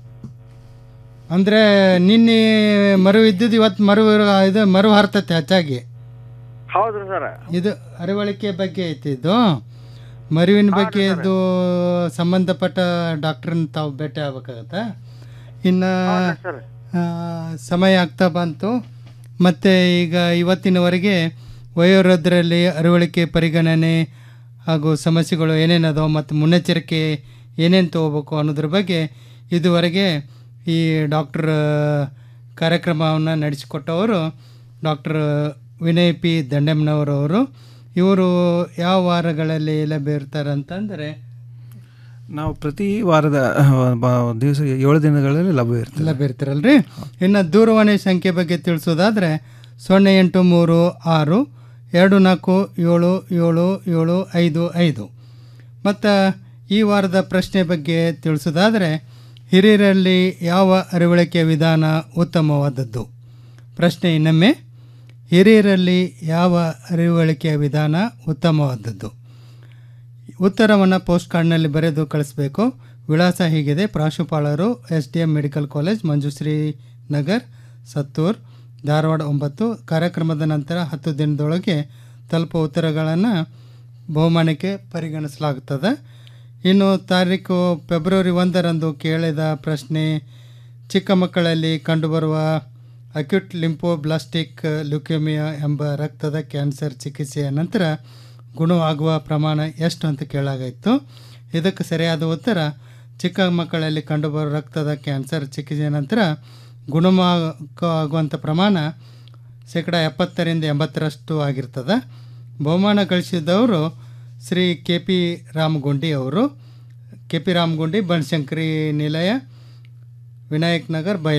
ಅಂದರೆ ನಿನ್ನೆ ಮರು ಇದ್ದಿದ್ದು ಇವತ್ತು ಮರು ಇರೋ- ಇದು ಮರು ಹರ್ತತೆ ಹೆಚ್ಚಾಗಿ ಹೌದ್ರಿ ಸರ್ ಇದು ಅರವಳಿಕೆ ಬಗ್ಗೆ ಐತಿ ಇದು ಮರುವಿನ ಬಗ್ಗೆ ಇದು ಸಂಬಂಧಪಟ್ಟ ಡಾಕ್ಟ್ರನ್ನ ತಾವು ಭೇಟಿ ಆಗ್ಬೇಕಾಗತ್ತೆ ಇನ್ನು ಆ, ಸಮಯ ಆಗ್ತಾ ಬಂತು ಮತ್ತು ಈಗ ಇವತ್ತಿನವರೆಗೆ ವಯೋವೃದ್ಧರಲ್ಲಿ ಅರವಳಿಕೆ ಪರಿಗಣನೆ ಹಾಗೂ ಸಮಸ್ಯೆಗಳು ಏನೇನು ಅದಾವ ಮತ್ತು ಮುನ್ನೆಚ್ಚರಿಕೆ ಏನೇನು ತೊಗೋಬೇಕು ಅನ್ನೋದ್ರ ಬಗ್ಗೆ ಇದುವರೆಗೆ ಈ ಡಾಕ್ಟ್ರ್ ಕಾರ್ಯಕ್ರಮವನ್ನು ನಡೆಸಿಕೊಟ್ಟವರು ಡಾಕ್ಟರ್ ವಿನಯ್ ಪಿ ದಂಡೆಮ್ನವರವರು ಇವರು ಯಾವ ವಾರಗಳಲ್ಲಿ ಲಭ್ಯ ಇರ್ತಾರೆ ಅಂತಂದರೆ ನಾವು ಪ್ರತಿ ವಾರದ ಅಹ್, ಬ- ದಿವಸ ಏಳು ದಿನಗಳಲ್ಲಿ ಲಭ್ಯ ಇರ್ತದೆ ಲಭ್ಯ ಇರ್ತೀರಲ್ರಿ ಇನ್ನು ದೂರವಾಣಿ ಸಂಖ್ಯೆ ಬಗ್ಗೆ ತಿಳಿಸೋದಾದರೆ ಸೊನ್ನೆ ಎಂಟು ಮೂರು ಆರು ಎರಡು ನಾಲ್ಕು ಏಳು ಏಳು ಏಳು ಐದು ಐದು ಮತ್ತು ಈ ವಾರದ ಪ್ರಶ್ನೆ ಬಗ್ಗೆ ತಿಳಿಸೋದಾದರೆ ಹಿರಿಯರಲ್ಲಿ ಯಾವ ಅರಿವಳಿಕೆ ವಿಧಾನ ಉತ್ತಮವಾದದ್ದು ಪ್ರಶ್ನೆ ಇನ್ನೊಮ್ಮೆ ಹಿರಿಯರಲ್ಲಿ ಯಾವ ಅರಿವಳಿಕೆಯ ವಿಧಾನ ಉತ್ತಮವಾದದ್ದು ಉತ್ತರವನ್ನು ಪೋಸ್ಟ್ ಕಾರ್ಡ್ನಲ್ಲಿ ಬರೆದು ಕಳಿಸ್ಬೇಕು ವಿಳಾಸ ಹೀಗಿದೆ ಪ್ರಾಂಶುಪಾಲರು S D M medical college Manjushree Nagar Sattur Dharwad ಒಂಬತ್ತು ಕಾರ್ಯಕ್ರಮದ ನಂತರ ಹತ್ತು ದಿನದೊಳಗೆ ತಲುಪುವ ಉತ್ತರಗಳನ್ನು ಬಹುಮಾನಕ್ಕೆ ಪರಿಗಣಿಸಲಾಗುತ್ತದೆ ಇನ್ನು ತಾರೀಕು ಫೆಬ್ರವರಿ ಒಂದರಂದು ಕೇಳಿದ ಪ್ರಶ್ನೆ ಚಿಕ್ಕ ಮಕ್ಕಳಲ್ಲಿ ಕಂಡುಬರುವ ಅಕ್ಯೂಟ್ ಲಿಂಪೋಬ್ಲಾಸ್ಟಿಕ್ ಲ್ಯುಕೇಮಿಯಾ ಎಂಬ ರಕ್ತದ ಕ್ಯಾನ್ಸರ್ ಚಿಕಿತ್ಸೆಯ ನಂತರ ಗುಣವಾಗುವ ಪ್ರಮಾಣ ಎಷ್ಟು ಅಂತ ಕೇಳಾಗಿತ್ತು ಇದಕ್ಕೆ ಸರಿಯಾದ ಉತ್ತರ ಚಿಕ್ಕ ಮಕ್ಕಳಲ್ಲಿ ಕಂಡುಬರುವ ರಕ್ತದ ಕ್ಯಾನ್ಸರ್ ಚಿಕಿತ್ಸೆಯ ನಂತರ ಗುಣಮುಖ ಆಗುವಂಥ ಪ್ರಮಾಣ ಶೇಕಡ ಎಪ್ಪತ್ತರಿಂದ ಎಂಬತ್ತರಷ್ಟು ಆಗಿರ್ತದೆ ಬಹುಮಾನ ಗಳಿಸಿದವರು ಶ್ರೀ ಕೆ ಪಿ ರಾಮಗುಂಡಿ ಅವರು ಕೆ ಪಿ ರಾಮಗುಂಡಿ ಬನಶಂಕರಿ ನಿಲಯ ವಿನಾಯಕ್ ನಗರ್ ಬೈಲ್